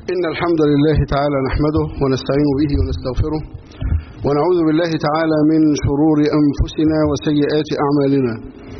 إن الحمد لله تعالى نحمده ونستعين به ونستغفره ونعوذ بالله تعالى من شرور أنفسنا وسيئات أعمالنا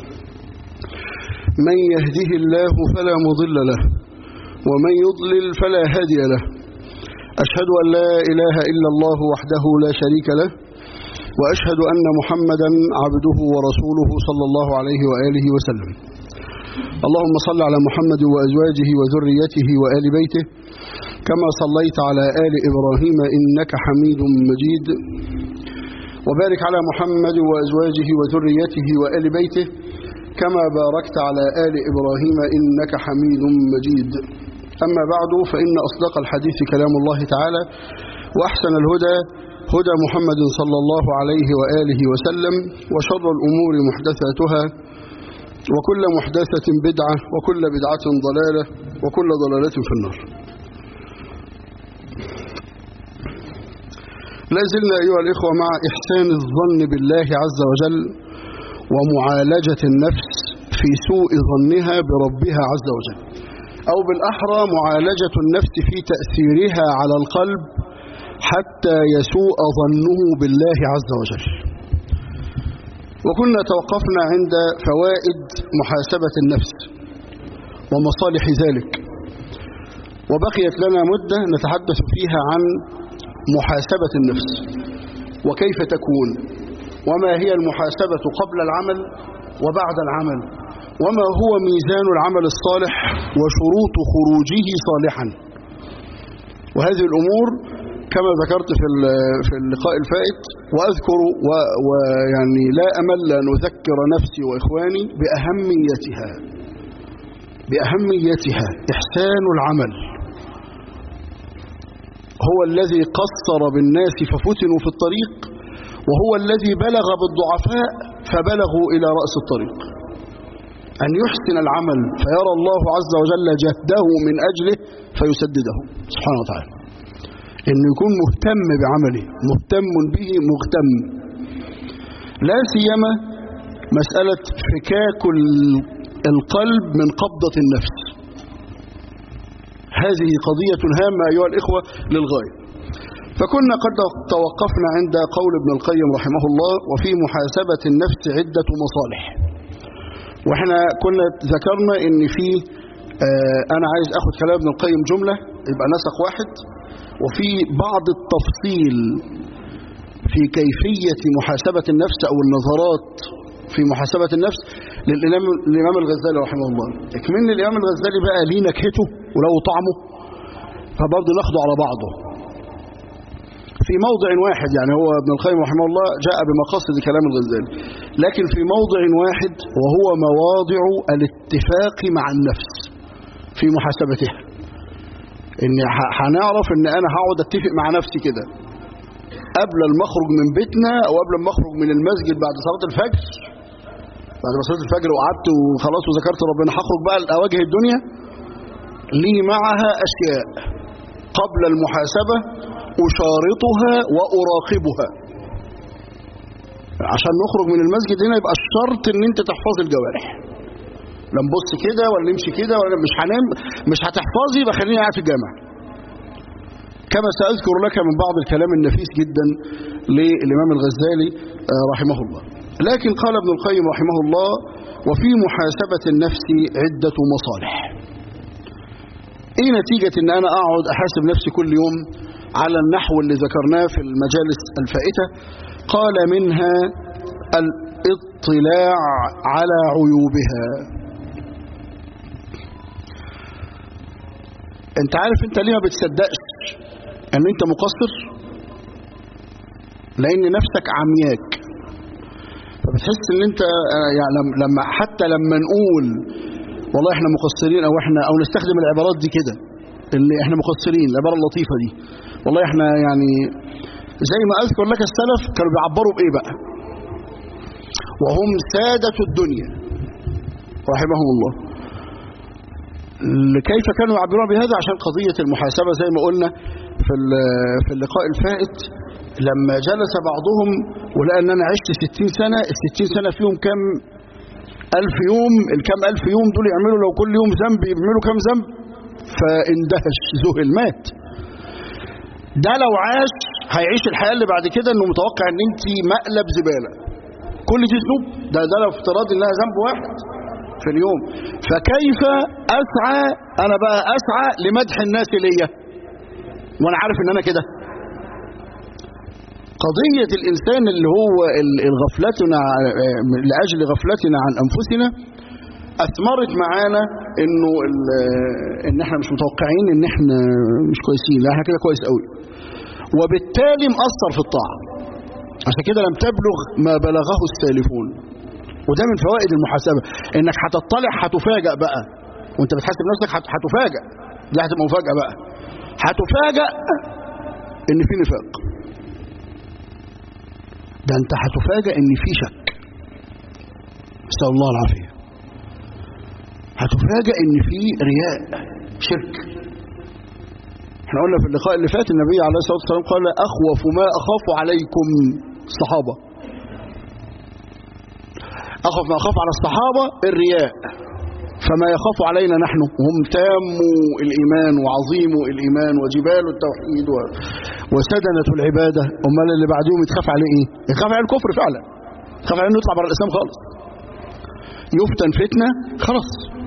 من يهده الله فلا مضل له ومن يضلل فلا هادي له أشهد أن لا إله إلا الله وحده لا شريك له وأشهد أن محمدا عبده ورسوله صلى الله عليه وآله وسلم اللهم صل على محمد وأزواجه وذريته وآل بيته كما صليت على آل إبراهيم إنك حميد مجيد وبارك على محمد وأزواجه وذريته وآل بيته كما باركت على آل إبراهيم إنك حميد مجيد أما بعد فإن أصدق الحديث كلام الله تعالى وأحسن الهدى هدى محمد صلى الله عليه وآله وسلم وشر الأمور محدثاتها وكل محدثة بدعة وكل بدعة ضلالة وكل ضلالة في النار لا زلنا أيها الإخوة مع إحسان الظن بالله عز وجل ومعالجة النفس في سوء ظنها بربها عز وجل أو بالأحرى معالجة النفس في تأثيرها على القلب حتى يسوء ظنه بالله عز وجل وكنا توقفنا عند فوائد محاسبة النفس ومصالح ذلك وبقيت لنا مدة نتحدث فيها عن محاسبة النفس وكيف تكون وما هي المحاسبة قبل العمل وبعد العمل وما هو ميزان العمل الصالح وشروط خروجه صالحا وهذه الأمور كما ذكرت في في اللقاء الفائت وأذكر ويعني لا أمل أن أذكر نفسي وإخواني بأهميتها بأهميتها إحسان العمل هو الذي قصر بالناس ففتنوا في الطريق وهو الذي بلغ بالضعفاء فبلغوا إلى رأس الطريق أن يحسن العمل فيرى الله عز وجل جهده من أجله فيسدده سبحانه وتعالى انه يكون مهتم بعمله مهتم به مهتم لا سيما مسألة فكاك القلب من قبضة النفس هذه قضية هامة أيها الإخوة للغاية فكنا قد توقفنا عند قول ابن القيم رحمه الله وفي محاسبة النفس عدة مصالح واحنا كنا ذكرنا ان في آه انا عايز اخد كلام ابن القيم جملة يبقى نسق واحد وفي بعض التفصيل في كيفية محاسبة النفس أو النظرات في محاسبة النفس للإمام الإمام الغزالي رحمه الله اكمن الإمام الغزالي بقى ليه نكهته ولو طعمه فبرضه ناخده على بعضه في موضع واحد يعني هو ابن القيم رحمه الله جاء بمقاصد كلام الغزالي لكن في موضع واحد وهو مواضع الاتفاق مع النفس في محاسبتها ان هنعرف ان انا هقعد اتفق مع نفسي كده قبل ما اخرج من بيتنا او قبل ما اخرج من المسجد بعد صلاه الفجر بعد ما صلاه الفجر وقعدت وخلاص وذكرت ربنا هخرج بقى اواجه الدنيا لي معها اشياء قبل المحاسبه اشارطها واراقبها عشان نخرج من المسجد هنا يبقى الشرط ان انت تحفظ الجوارح لا نبص كده ولا نمشي كده ولا مش هنام مش هتحفظي يبقى خليني قاعد في الجامع كما سأذكر لك من بعض الكلام النفيس جدا للإمام الغزالي رحمه الله لكن قال ابن القيم رحمه الله وفي محاسبة النفس عدة مصالح ايه نتيجة ان انا اقعد احاسب نفسي كل يوم على النحو اللي ذكرناه في المجالس الفائتة قال منها الاطلاع على عيوبها انت عارف انت ليه ما بتصدقش ان انت مقصر لان نفسك عمياك فبتحس ان انت يعني لما حتى لما نقول والله احنا مقصرين او احنا او نستخدم العبارات دي كده اللي احنا مقصرين العباره اللطيفه دي والله احنا يعني زي ما اذكر لك السلف كانوا بيعبروا بايه بقى وهم سادة الدنيا رحمهم الله كيف كانوا يعبرون بهذا عشان قضية المحاسبة زي ما قلنا في في اللقاء الفائت لما جلس بعضهم ولقى ان انا عشت 60 سنة ال 60 سنة فيهم كم ألف يوم الكم ألف يوم دول يعملوا لو كل يوم ذنب يعملوا كم ذنب فاندهش ذهل مات ده لو عاش هيعيش الحياه اللي بعد كده انه متوقع ان انت مقلب زباله كل دي ذنوب ده ده لو افتراض انها ذنب واحد في اليوم فكيف اسعى انا بقى اسعى لمدح الناس ليا وانا عارف ان انا كده قضية الإنسان اللي هو الغفلتنا لأجل غفلتنا عن أنفسنا أثمرت معانا إنه إن إحنا مش متوقعين إن إحنا مش كويسين لا إحنا كده كويس قوي وبالتالي مأثر في الطاعة عشان كده لم تبلغ ما بلغه السالفون وده من فوائد المحاسبة إنك هتطلع هتفاجأ بقى وأنت بتحاسب نفسك هتفاجأ دي هتبقى مفاجأة بقى هتفاجأ إن في نفاق ده انت هتفاجئ ان في شك نسال الله العافيه هتفاجئ ان في رياء شرك احنا قلنا في اللقاء اللي فات النبي عليه الصلاه والسلام قال اخوف ما اخاف عليكم الصحابه اخوف ما اخاف على الصحابه الرياء فما يخاف علينا نحن هم تام الإيمان وعظيم الإيمان وجبال التوحيد و... وسدنة العبادة أمال اللي بعدهم يتخاف عليه إيه؟ يتخاف عليه الكفر فعلا يتخاف عليه إنه يطلع بره الإسلام خالص يفتن فتنة خلاص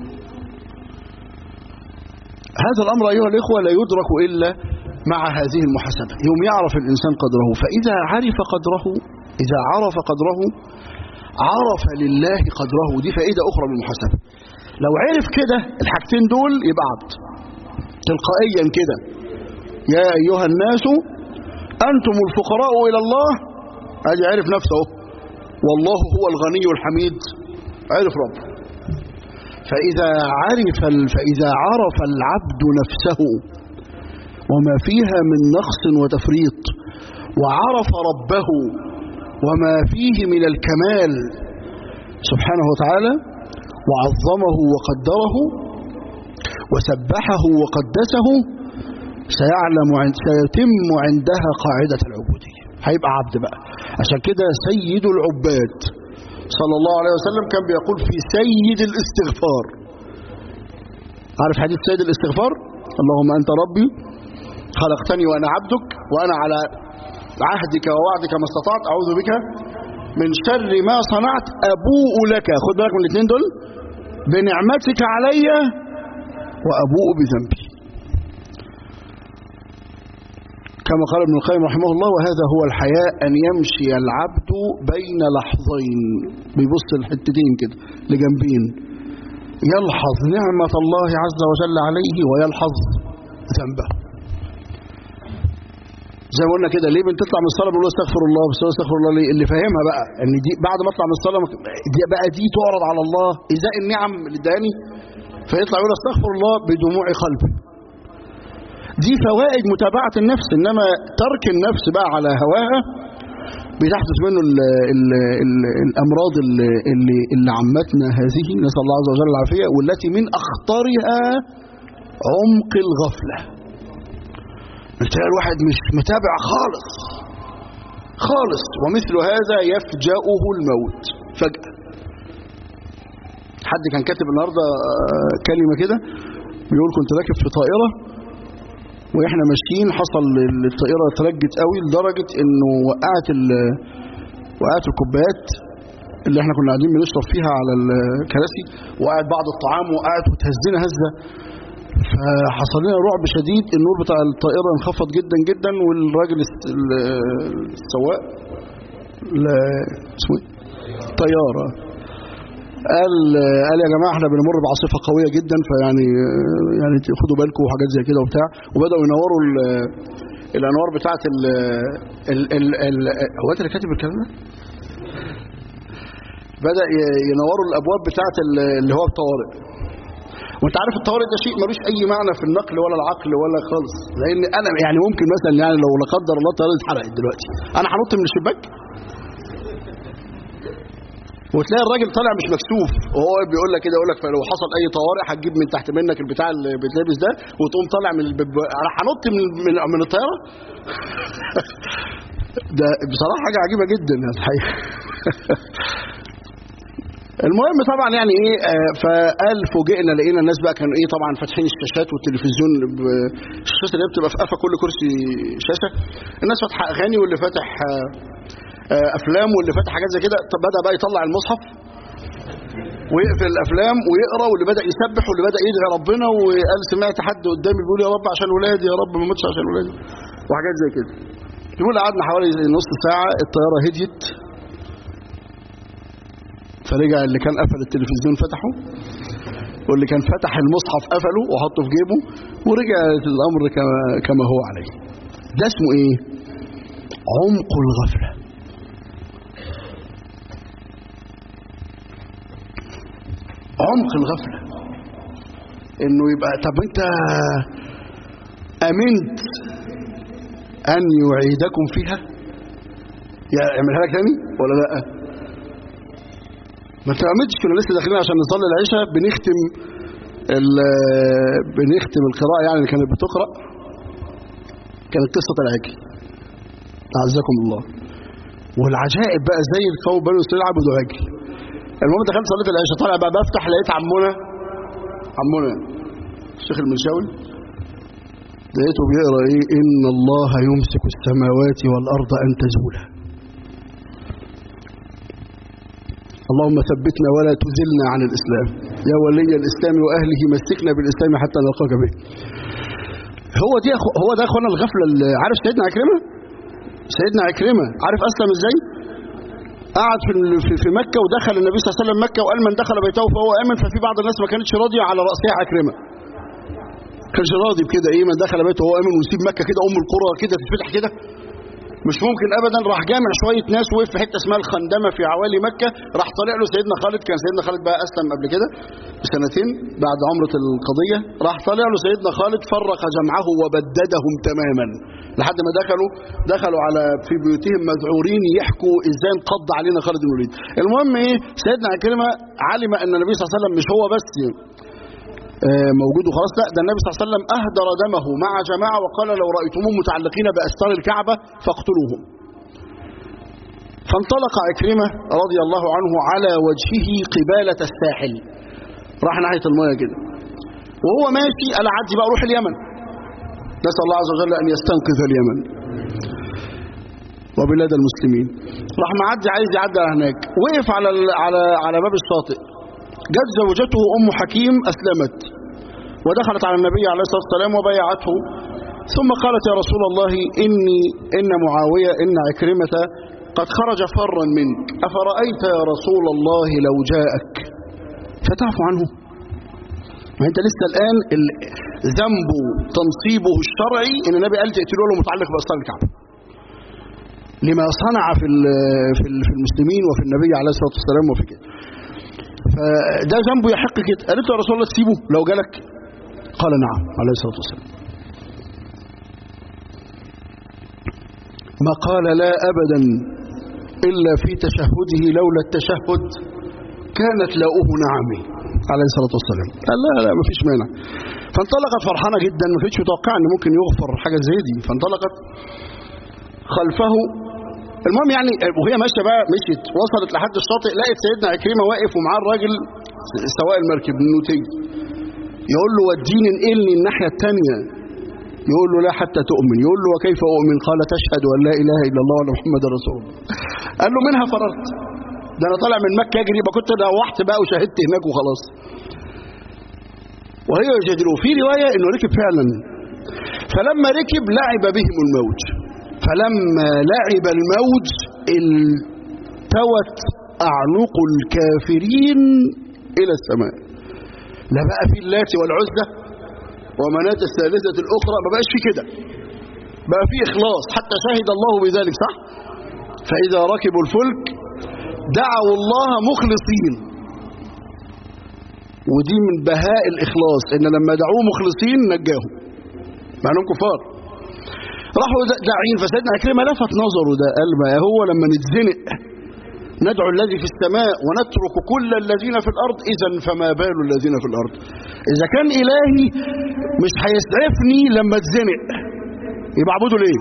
هذا الأمر أيها الإخوة لا يدرك إلا مع هذه المحاسبة يوم يعرف الإنسان قدره فإذا عرف قدره إذا عرف قدره عرف لله قدره دي فائدة أخرى من المحاسبة لو عرف كده الحاجتين دول يبقى عبد تلقائيا كده يا أيها الناس أنتم الفقراء إلى الله أجي عرف نفسه والله هو الغني الحميد عرف ربه فإذا عرف فإذا عرف العبد نفسه وما فيها من نقص وتفريط وعرف ربه وما فيه من الكمال سبحانه وتعالى وعظمه وقدره وسبحه وقدسه سيعلم عند سيتم عندها قاعدة العبودية هيبقى عبد بقى عشان كده سيد العباد صلى الله عليه وسلم كان بيقول في سيد الاستغفار عارف حديث سيد الاستغفار اللهم أنت ربي خلقتني وأنا عبدك وأنا على عهدك ووعدك ما استطعت أعوذ بك من شر ما صنعت أبوء لك خد بالك من الاثنين دول بنعمتك علي وأبوء بذنبي كما قال ابن القيم رحمه الله وهذا هو الحياء أن يمشي العبد بين لحظين بيبص الحتتين كده لجنبين يلحظ نعمة الله عز وجل عليه ويلحظ ذنبه زي ما قلنا كده ليه بنطلع من الصلاه بنقول استغفر الله بس استغفر الله ليه اللي فاهمها بقى ان دي بعد ما اطلع من الصلاه دي بقى دي تعرض على الله ازاء النعم اللي اداني فيطلع يقول استغفر الله بدموع قلبه دي فوائد متابعه النفس انما ترك النفس بقى على هواها بتحدث منه ال ال ال الامراض اللي, اللي, اللي عمتنا هذه نسال الله عز وجل العافيه والتي من اخطرها عمق الغفله تلاقي الواحد مش متابع خالص خالص ومثل هذا يفجأه الموت فجأة حد كان كاتب النهارده كلمة كده بيقول كنت راكب في طائرة واحنا ماشيين حصل الطائرة ترجت قوي لدرجة انه وقعت وقعت الكوبايات اللي احنا كنا قاعدين بنشرب فيها على الكراسي وقعت بعض الطعام وقعت وتهزنا هزة فحصل لنا رعب شديد النور بتاع الطائرة انخفض جدا جدا والراجل السواق اسمه طيارة قال قال يا جماعه احنا بنمر بعاصفه قويه جدا فيعني يعني خدوا بالكم وحاجات زي كده وبتاع وبداوا ينوروا الانوار بتاعه ال ال ال ال هو انت اللي كاتب الكلام ده؟ بدا ينوروا الابواب بتاعه اللي هو الطوارئ وانت عارف الطوارئ ده شيء ملوش اي معنى في النقل ولا العقل ولا خالص لان انا يعني ممكن مثلا يعني لو لا قدر الله الطياره اتحرقت دلوقتي انا هنط من الشباك وتلاقي الراجل طالع مش مكسوف وهو بيقول لك كده يقول لك فلو حصل اي طوارئ هتجيب من تحت منك البتاع اللي بيتلبس ده وتقوم طالع من البب... انا هنط من من, من الطياره ده بصراحه حاجه عجيبه جدا الحقيقه المهم طبعا يعني ايه آه، فقال فوجئنا لقينا الناس بقى كانوا ايه طبعا فاتحين الشاشات والتلفزيون ب- الشاشات اللي هي بتبقى في قفا كل كرسي شاشه الناس فاتحه اغاني واللي فاتح آه، آه، افلام واللي فاتح حاجات زي كده طب بدا بقى يطلع المصحف ويقفل الافلام ويقرا واللي بدا يسبح واللي بدا يدعي ربنا وقال سمعت حد قدامي بيقول يا رب عشان ولادي يا رب ما اموتش عشان ولادي وحاجات زي كده يقول قعدنا حوالي نص ساعه الطياره هديت فرجع اللي كان قفل التلفزيون فتحه واللي كان فتح المصحف قفله وحطه في جيبه ورجع الامر كما كما هو عليه ده اسمه ايه عمق الغفله عمق الغفله انه يبقى طب انت امنت ان يعيدكم فيها يعملها لك تاني ولا لا ما انت ما امنتش كنا لسه داخلين عشان نصلي العشاء بنختم ال- بنختم القراءه يعني اللي كانت بتقرا كانت قصه العجل اعزكم الله والعجائب بقى زي القوم بنو اسرائيل عبدوا عجل المهم دخلت صليت العشاء طالع بقى بفتح لقيت عمنا عمنا الشيخ المنشاوي لقيته بيقرا ايه ان الله يمسك السماوات والارض ان تزولا اللهم ثبتنا ولا تزلنا عن الاسلام يا ولي الاسلام واهله مسكنا بالاسلام حتى نلقاك به هو دي أخو هو ده اخوانا الغفله اللي عارف سيدنا عكرمه سيدنا عكرمه عارف اسلم ازاي قعد في ال- في- في مكه ودخل النبي صلى الله عليه وسلم مكه وقال من دخل بيته فهو امن ففي بعض الناس ما كانتش راضيه على راسها عكرمه كانش راضي بكده ايه من دخل بيته وهو امن ويسيب مكه كده ام القرى كده تتفتح كده مش ممكن ابدا راح جامع شويه ناس وقف في حته اسمها الخندمه في عوالي مكه راح طالع له سيدنا خالد كان سيدنا خالد بقى اسلم قبل كده بسنتين بعد عمره القضيه راح طالع له سيدنا خالد فرق جمعه وبددهم تماما لحد ما دخلوا دخلوا على في بيوتهم مذعورين يحكوا ازاي انقض علينا خالد بن الوليد المهم ايه سيدنا عكرمه علم ان النبي صلى الله عليه وسلم مش هو بس آه، موجود وخلاص لا ده النبي صلى الله عليه وسلم اهدر دمه مع جماعه وقال لو رايتموهم متعلقين باستار الكعبه فاقتلوهم. فانطلق عكرمه رضي الله عنه على وجهه قباله الساحل. راح ناحيه المايه كده. وهو ماشي قال عدي بقى روح اليمن. نسال الله عز وجل ان يستنقذ اليمن. وبلاد المسلمين. راح معدي عايز يعدي على هناك، وقف على ال- على على باب الشاطئ. جت زوجته ام حكيم اسلمت ودخلت على النبي عليه الصلاه والسلام وبايعته ثم قالت يا رسول الله اني ان معاويه ان عكرمه قد خرج فرا منك افرايت يا رسول الله لو جاءك فتعفو عنه ما انت لسه الان ال- ذنبه تنصيبه الشرعي ان النبي قال تقتلوا له متعلق باستار الكعبه لما صنع في ال- في ال- في المسلمين وفي النبي عليه الصلاه والسلام وفي كده فده ذنبه يحق كده قالت له يا رسول الله تسيبه لو جالك قال نعم عليه الصلاه والسلام ما قال لا ابدا الا في تشهده لولا التشهد كانت لاؤه نعمي عليه الصلاه والسلام قال لا لا ما فيش مانع فانطلقت فرحانه جدا ما كانتش متوقعه ان ممكن يغفر حاجه زي دي فانطلقت خلفه المهم يعني وهي ماشيه بقى مشيت وصلت لحد الشاطئ لقت سيدنا عكرمه واقف ومعاه الراجل سواق المركب النوتي يقول له وديني انقلني الناحيه الثانيه يقول له لا حتى تؤمن يقول له وكيف اؤمن قال تشهد ان لا اله الا الله وان محمد رسول الله قال له منها فررت ده انا طالع من مكه اجري يبقى كنت روحت بقى وشهدت هناك وخلاص وهي يجادله في روايه انه ركب فعلا فلما ركب لعب بهم الموج فلما لعب الموج التوت اعنق الكافرين الى السماء لا بقى في اللات والعزى ومناة الثالثة الأخرى ما بقاش في كده بقى في إخلاص حتى شهد الله بذلك صح فإذا ركبوا الفلك دعوا الله مخلصين ودي من بهاء الإخلاص إن لما دعوه مخلصين نجاهم مع أنهم كفار راحوا داعين فسيدنا عكرمة لفت نظره ده قال ما هو لما نتزنق ندعو الذي في السماء ونترك كل الذين في الأرض إذا فما بال الذين في الأرض إذا كان إلهي مش هيسعفني لما اتزنق يبقى اعبده ليه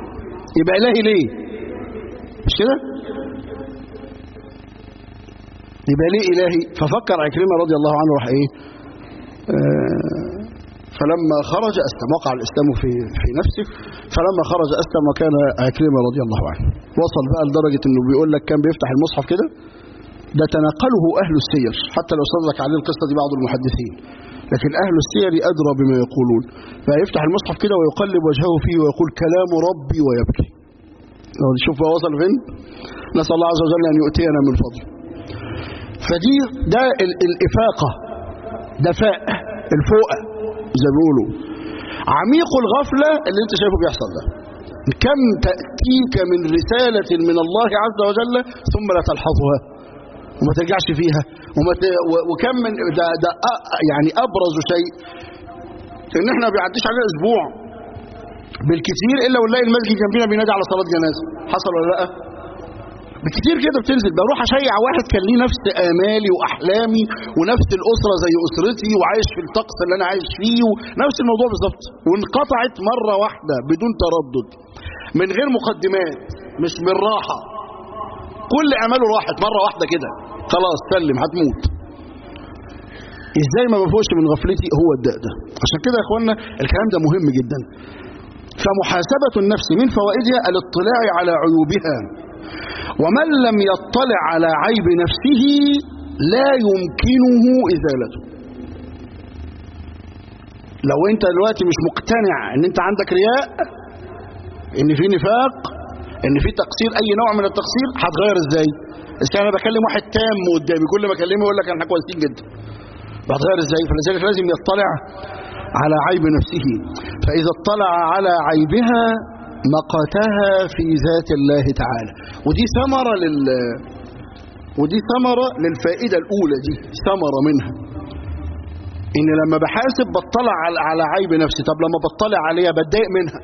يبقى إلهي ليه مش كده يبقى ليه إلهي ففكر عكرمة رضي الله عنه راح إيه آه فلما خرج أسلم وقع الإسلام في في نفسه فلما خرج أسلم وكان عكرمة رضي الله عنه وصل بقى لدرجة إنه بيقول لك كان بيفتح المصحف كده ده تناقله أهل السير حتى لو صدق عليه القصة دي بعض المحدثين لكن أهل السير أدرى بما يقولون فيفتح المصحف كده ويقلب وجهه فيه ويقول كلام ربي ويبكي شوف هو وصل فين نسأل الله عز وجل أن يؤتينا من فضله فدي ده الإفاقة دفاء الفوقة زي ما بيقولوا عميق الغفلة اللي انت شايفه بيحصل ده كم تأتيك من رسالة من الله عز وجل ثم لا تلحظها وما ترجعش فيها وما ت... وكم من ده, ده يعني أبرز شيء ان احنا ما بيعديش علينا اسبوع بالكثير الا ونلاقي المسجد جنبنا بينادي على صلاه جنازه حصل ولا لا بكتير كده بتنزل بروح اشيع واحد كان ليه نفس امالي واحلامي ونفس الاسره زي اسرتي وعايش في الطقس اللي انا عايش فيه نفس الموضوع بالظبط وانقطعت مره واحده بدون تردد من غير مقدمات مش من راحه كل اماله راحت مره واحده كده خلاص سلم هتموت ازاي ما بفوقش من غفلتي هو الداء ده عشان كده يا اخوانا الكلام ده مهم جدا فمحاسبة النفس من فوائدها الاطلاع على عيوبها ومن لم يطلع على عيب نفسه لا يمكنه إزالته لو انت دلوقتي مش مقتنع ان انت عندك رياء ان في نفاق ان في تقصير اي نوع من التقصير هتغير ازاي بس انا بكلم واحد تام قدامي كل ما اكلمه يقول لك احنا كويسين جدا هتغير ازاي فلذلك لازم يطلع على عيب نفسه فاذا اطلع على عيبها مقتها في ذات الله تعالى ودي ثمرة لل ودي ثمرة للفائدة الأولى دي ثمرة منها إن لما بحاسب بطلع على عيب نفسي طب لما بطلع عليها بتضايق منها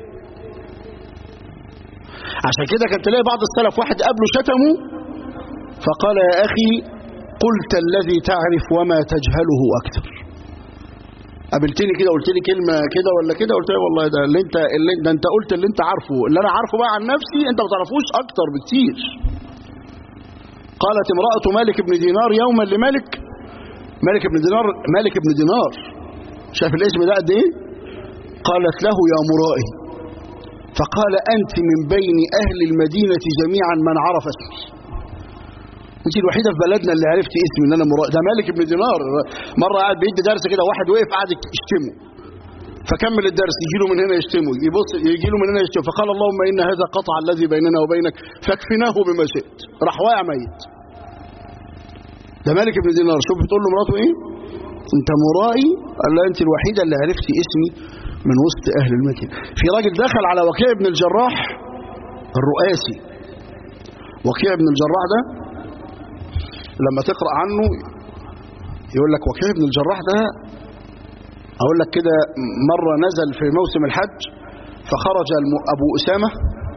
عشان كده كان تلاقي بعض السلف واحد قبله شتمه فقال يا أخي قلت الذي تعرف وما تجهله أكثر قابلتني كده قلت لي كلمه كده ولا كده قلت لي والله ده اللي انت اللي ده انت قلت اللي انت عارفه اللي انا عارفه بقى عن نفسي انت ما تعرفوش اكتر بكتير قالت امراه مالك بن دينار يوما لمالك مالك بن دينار مالك بن دينار شاف الاسم ده قد ايه قالت له يا مرائي فقال انت من بين اهل المدينه جميعا من عرف اسمي انت الوحيده في بلدنا اللي عرفت اسمي ان انا مرائي ده مالك بن دينار مره قاعد بيدي درس كده واحد وقف قعد يشتمه فكمل الدرس يجي له من هنا يشتمه يبص يجي له من هنا يشتمه فقال اللهم ان هذا قطع الذي بيننا وبينك فاكفناه بما شئت راح واقع ميت ده مالك بن دينار شوف بتقول له مراته ايه انت مرائي قال لها انت الوحيده اللي عرفتي اسمي من وسط اهل المدينه في راجل دخل على وكيع بن الجراح الرؤاسي وكيع بن الجراح ده لما تقرأ عنه يقول لك وكيع بن الجراح ده أقول لك كده مرة نزل في موسم الحج فخرج أبو أسامة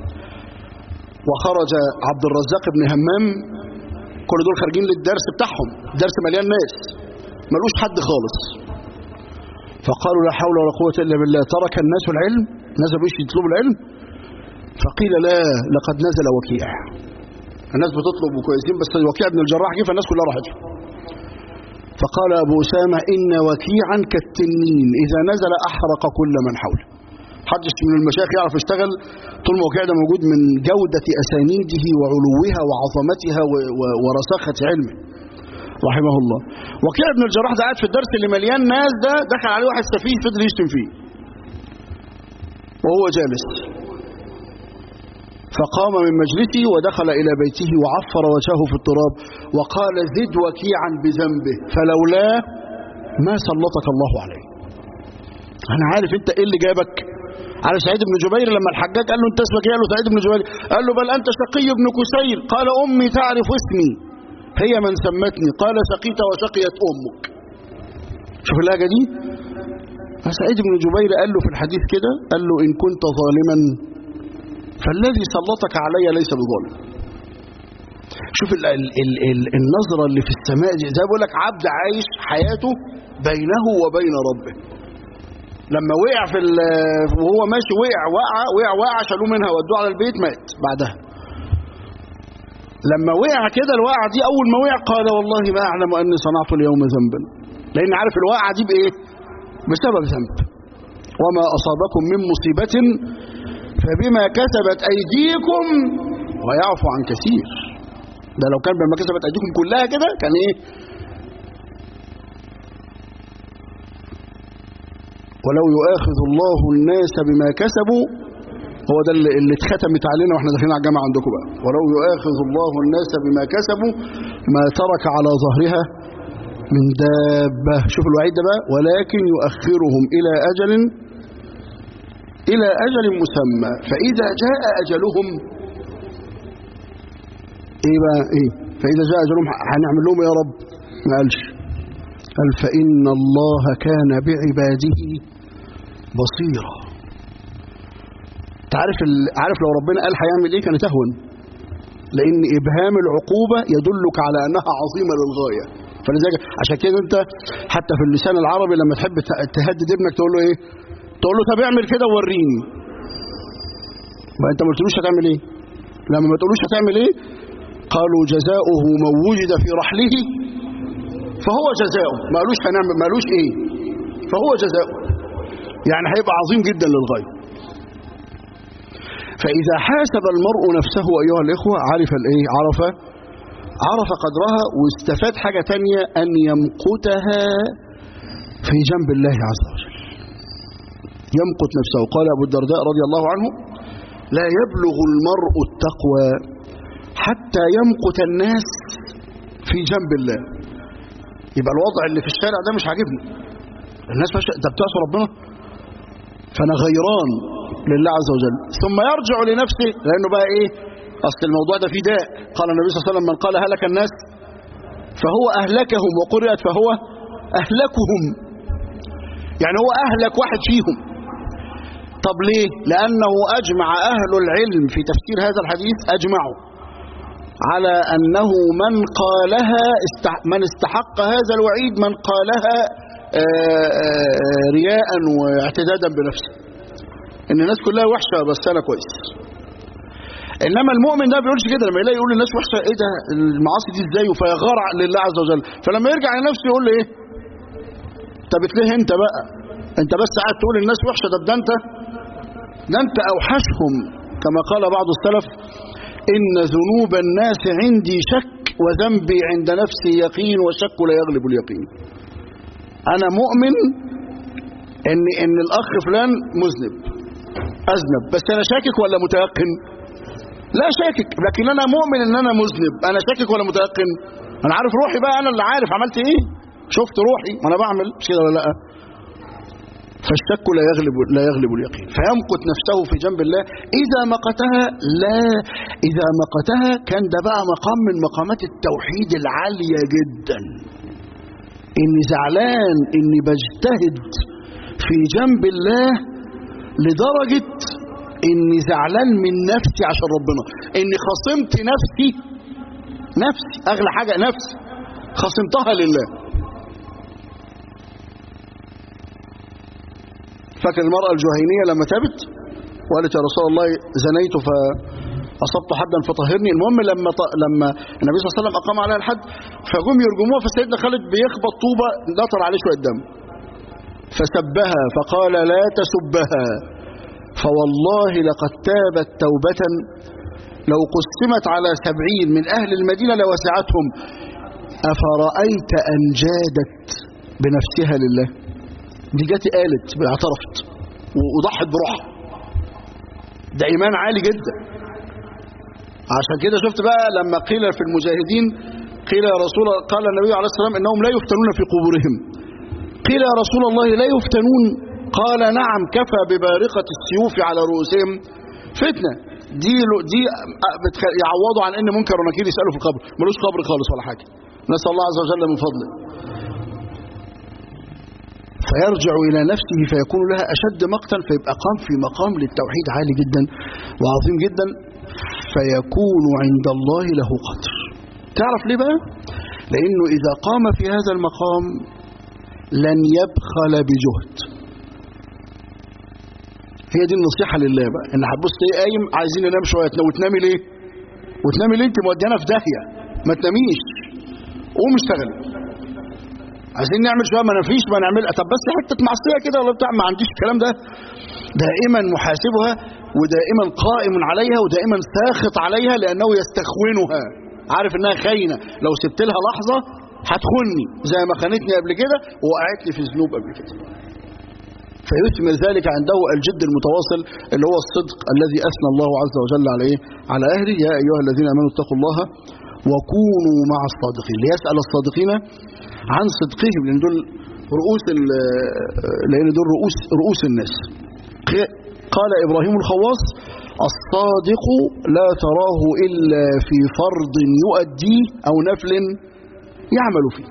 وخرج عبد الرزاق بن همام كل دول خارجين للدرس بتاعهم درس مليان ناس ملوش حد خالص فقالوا لا حول ولا قوة إلا بالله ترك الناس العلم نزلوا ايش يطلبوا العلم فقيل لا لقد نزل وكيع الناس بتطلب كويسين بس وكيع بن الجراح جه فالناس كلها راحت فقال أبو أسامة إن وكيعا كالتنين إذا نزل أحرق كل من حوله حدش من المشايخ يعرف يشتغل طول ما وكيع ده موجود من جودة أسانيده وعلوها وعظمتها ورساخة علمه رحمه الله وكيع بن الجراح ده قاعد في الدرس اللي مليان ناس ده دخل عليه واحد سفيه فضل يشتم فيه وهو جالس فقام من مجلسه ودخل إلى بيته وعفر وجهه في التراب وقال زد وكيعا بذنبه فلولاه ما سلطك الله عليه أنا عارف أنت إيه اللي جابك على سعيد بن جبير لما الحجاج قال له أنت اسمك إيه قال له سعيد بن جبير قال له بل أنت شقي بن كسير قال أمي تعرف اسمي هي من سمتني قال سقيت وسقيت أمك شوف اللاجة دي فسعيد بن جبير قال له في الحديث كده قال له إن كنت ظالما فالذي سلطك علي ليس بظالم شوف ال ال ال ال النظرة اللي في السماء دي زي بقول لك عبد عايش حياته بينه وبين ربه لما وقع في وهو ماشي وقع وقع وقع وقع شالوه منها ودوه على البيت مات بعدها لما وقع كده الوقعة دي أول ما وقع قال والله ما أعلم أني صنعت اليوم ذنبا لأن عارف الوقعة دي بإيه بسبب ذنب وما أصابكم من مصيبة فبما كسبت أيديكم ويعفو عن كثير ده لو كان بما كسبت أيديكم كلها كده كان إيه ولو يؤاخذ الله الناس بما كسبوا هو ده اللي اللي اتختمت علينا واحنا داخلين على الجامعه عندكم بقى ولو يؤاخذ الله الناس بما كسبوا ما ترك على ظهرها من دابه شوف الوعيد ده بقى ولكن يؤخرهم الى اجل الى اجل مسمى فاذا جاء اجلهم ايه بقى ايه فاذا جاء اجلهم هنعمل لهم يا رب ما قالش قال فان الله كان بعباده بصيرا تعرف ال... عارف لو ربنا قال هيعمل ايه كان تهون لان ابهام العقوبه يدلك على انها عظيمه للغايه فلذلك عشان كده انت حتى في اللسان العربي لما تحب ت- تهدد ابنك تقول له ايه تقول له طب اعمل كده ووريني ما انت ما قلتلوش هتعمل ايه لما ما تقولوش هتعمل ايه قالوا جزاؤه من وجد في رحله فهو جزاؤه ما قالوش هنعمل ما قالوش ايه فهو جزاؤه يعني هيبقى عظيم جدا للغايه فإذا حاسب المرء نفسه أيها الإخوة عرف الإيه عرف عرف قدرها واستفاد حاجة تانية أن يمقتها في جنب الله عز وجل يمقت نفسه قال أبو الدرداء رضي الله عنه لا يبلغ المرء التقوى حتى يمقت الناس في جنب الله يبقى الوضع اللي في الشارع ده مش عاجبني الناس مش انت بتعصي ربنا فانا غيران لله عز وجل ثم يرجع لنفسه لانه بقى ايه اصل الموضوع ده فيه داء قال النبي صلى الله عليه وسلم من قال هلك الناس فهو اهلكهم وقرئت فهو اهلكهم يعني هو اهلك واحد فيهم طب ليه لانه اجمع اهل العلم في تفسير هذا الحديث اجمعوا على انه من قالها استح من استحق هذا الوعيد من قالها آآ آآ رياء واعتدادا بنفسه ان الناس كلها وحشه بس انا كويس انما المؤمن ده ما بيقولش كده لما يلاقي يقول للناس وحشه ايه ده المعاصي دي ازاي فيغار لله عز وجل فلما يرجع لنفسه يقول له ايه طب ليه انت بقى انت بس قاعد تقول الناس وحشه طب ده انت ده انت اوحشهم كما قال بعض السلف ان ذنوب الناس عندي شك وذنبي عند نفسي يقين والشك لا يغلب اليقين انا مؤمن ان ان الاخ فلان مذنب اذنب بس انا شاكك ولا متيقن لا شاكك لكن انا مؤمن ان انا مذنب انا شاكك ولا متيقن انا عارف روحي بقى انا اللي عارف عملت ايه شفت روحي ما انا بعمل مش كده ولا لا فالشك لا يغلب لا يغلب اليقين فيمقت نفسه في جنب الله اذا مقتها لا اذا مقتها كان ده بقى مقام من مقامات التوحيد العاليه جدا اني زعلان اني بجتهد في جنب الله لدرجة اني زعلان من نفسي عشان ربنا اني خصمت نفسي نفسي اغلى حاجة نفسي خصمتها لله فاكر المرأة الجهينية لما تابت وقالت يا رسول الله زنيت فأصبت حدا فطهرني المهم لما ط... لما النبي صلى الله عليه وسلم أقام عليها الحد فجم يرجموها فسيدنا خالد بيخبط طوبة نطر عليه شوية دم فسبها فقال لا تسبها فوالله لقد تابت توبة لو قسمت على سبعين من أهل المدينة لوسعتهم أفرأيت أن جادت بنفسها لله دي جت قالت اعترفت وضحت بروحها ده إيمان عالي جدا عشان كده شفت بقى لما قيل في المجاهدين قيل يا رسول قال النبي عليه الصلاة والسلام إنهم لا يفتنون في قبورهم قيل يا رسول الله لا يفتنون قال نعم كفى ببارقة السيوف على رؤوسهم فتنة دي دي يعوضوا عن ان منكر ونكير يسألوا في القبر ملوش قبر خالص ولا حاجة نسأل الله عز وجل من فضله فيرجع إلى نفسه فيكون لها أشد مقتا فيبقى قام في مقام للتوحيد عالي جدا وعظيم جدا فيكون عند الله له قدر تعرف ليه بقى لأنه إذا قام في هذا المقام لن يبخل بجهد هي دي النصيحة لله بقى ان هتبص ايه قايم عايزين ننام شوية وتنامي ليه وتنامي ليه انت موديانا في داهيه ما تناميش قوم اشتغل عايزين نعمل شويه ما نفيش ما نعمل طب بس حته معصيه كده ولا بتاع ما عنديش الكلام ده دائما محاسبها ودائما قائم عليها ودائما ساخط عليها لانه يستخونها عارف انها خاينه لو سبت لها لحظه هتخني زي ما خانتني قبل كده ووقعتني في ذنوب قبل كده فيثمر ذلك عنده الجد المتواصل اللي هو الصدق الذي أثنى الله عز وجل عليه على أهله يا أيها الذين آمنوا اتقوا الله وكونوا مع الصادقين ليسأل الصادقين عن صدقهم لأن دول رؤوس لأن دول رؤوس رؤوس الناس قال إبراهيم الخواص الصادق لا تراه إلا في فرض يؤديه أو نفل يعمل فيه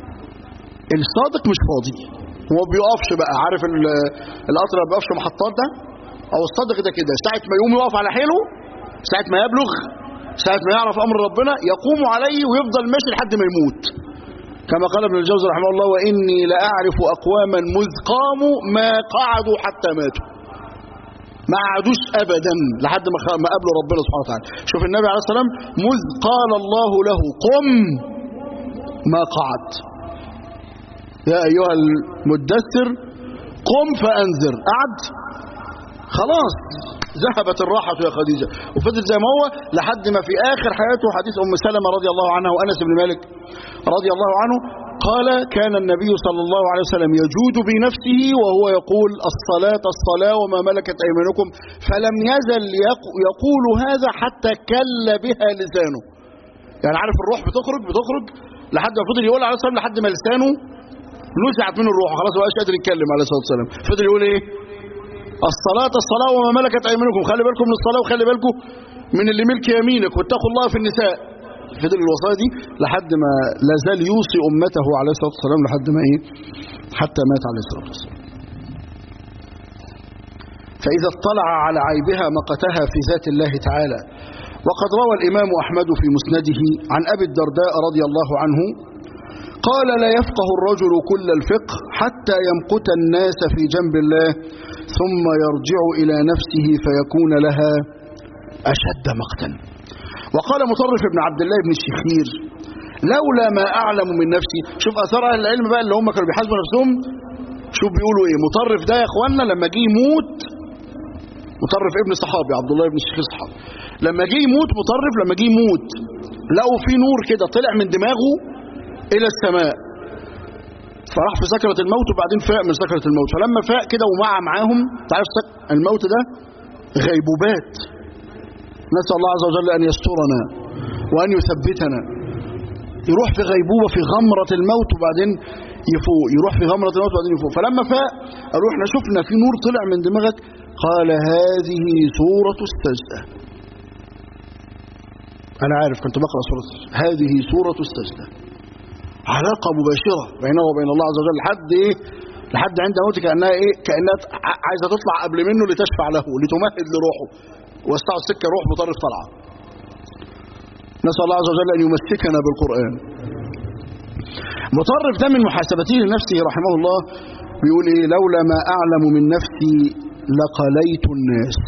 الصادق مش فاضي هو بيقفش بقى عارف القطر ما بيقفش محطات ده او الصادق ده كده ساعه ما يقوم يقف على حيله ساعه ما يبلغ ساعه ما يعرف امر ربنا يقوم عليه ويفضل ماشي لحد ما يموت كما قال ابن الجوزي رحمه الله واني لاعرف اقواما مذ قاموا ما قعدوا حتى ماتوا ما قعدوش ابدا لحد ما ما قابلوا ربنا سبحانه وتعالى شوف النبي عليه الصلاه والسلام مذ قال الله له قم ما قعد يا أيها المدثر قم فأنذر قعد خلاص ذهبت الراحة يا خديجة وفضل زي ما هو لحد ما في آخر حياته حديث أم سلمة رضي الله عنها وأنس بن مالك رضي الله عنه قال كان النبي صلى الله عليه وسلم يجود بنفسه وهو يقول الصلاة الصلاة وما ملكت أيمانكم فلم يزل يقول هذا حتى كل بها لسانه يعني عارف الروح بتخرج بتخرج لحد ما فضل يقول عليه الصلاة والسلام لحد ما لسانه نزعت منه الروح خلاص ما بقاش قادر يتكلم عليه الصلاه والسلام فضل يقول ايه الصلاه الصلاه وما ملكت ايمانكم خلي بالكم من الصلاه وخلي بالكم من اللي ملك يمينك واتقوا الله في النساء فضل الوصايا دي لحد ما لا زال يوصي امته عليه الصلاه والسلام لحد ما ايه حتى مات عليه الصلاه والسلام فاذا اطلع على عيبها مقتها في ذات الله تعالى وقد روى الامام احمد في مسنده عن ابي الدرداء رضي الله عنه قال لا يفقه الرجل كل الفقه حتى يمقت الناس في جنب الله ثم يرجع إلى نفسه فيكون لها أشد مقتا وقال مطرف بن عبد الله بن الشخير لولا ما أعلم من نفسي شوف أثر أهل العلم بقى اللي هم كانوا بيحاسبوا نفسهم شوف بيقولوا إيه مطرف ده يا إخوانا لما جه يموت مطرف ابن صحابي عبد الله بن الشخير صحابي لما جه يموت مطرف لما جه يموت لقوا في نور كده طلع من دماغه إلى السماء فراح في سكرة الموت وبعدين فاق من سكرة الموت فلما فاق كده ومع معاهم تعرف الموت ده غيبوبات نسأل الله عز وجل أن يسترنا وأن يثبتنا يروح في غيبوبة في غمرة الموت وبعدين يفوق يروح في غمرة الموت وبعدين يفوق فلما فاق قالوا احنا شفنا في نور طلع من دماغك قال هذه سورة السجدة أنا عارف كنت بقرأ سورة هذه سورة السجدة علاقة مباشرة بينه وبين الله عز وجل لحد ايه لحد عند موته كأنها ايه كأنها عايزة تطلع قبل منه لتشفع له لتمهد لروحه واستعوا السكة روح مطرف طلعة نسأل الله عز وجل أن يمسكنا بالقرآن مطرف ده من محاسبته لنفسه رحمه الله بيقول ايه لولا ما أعلم من نفسي لقليت الناس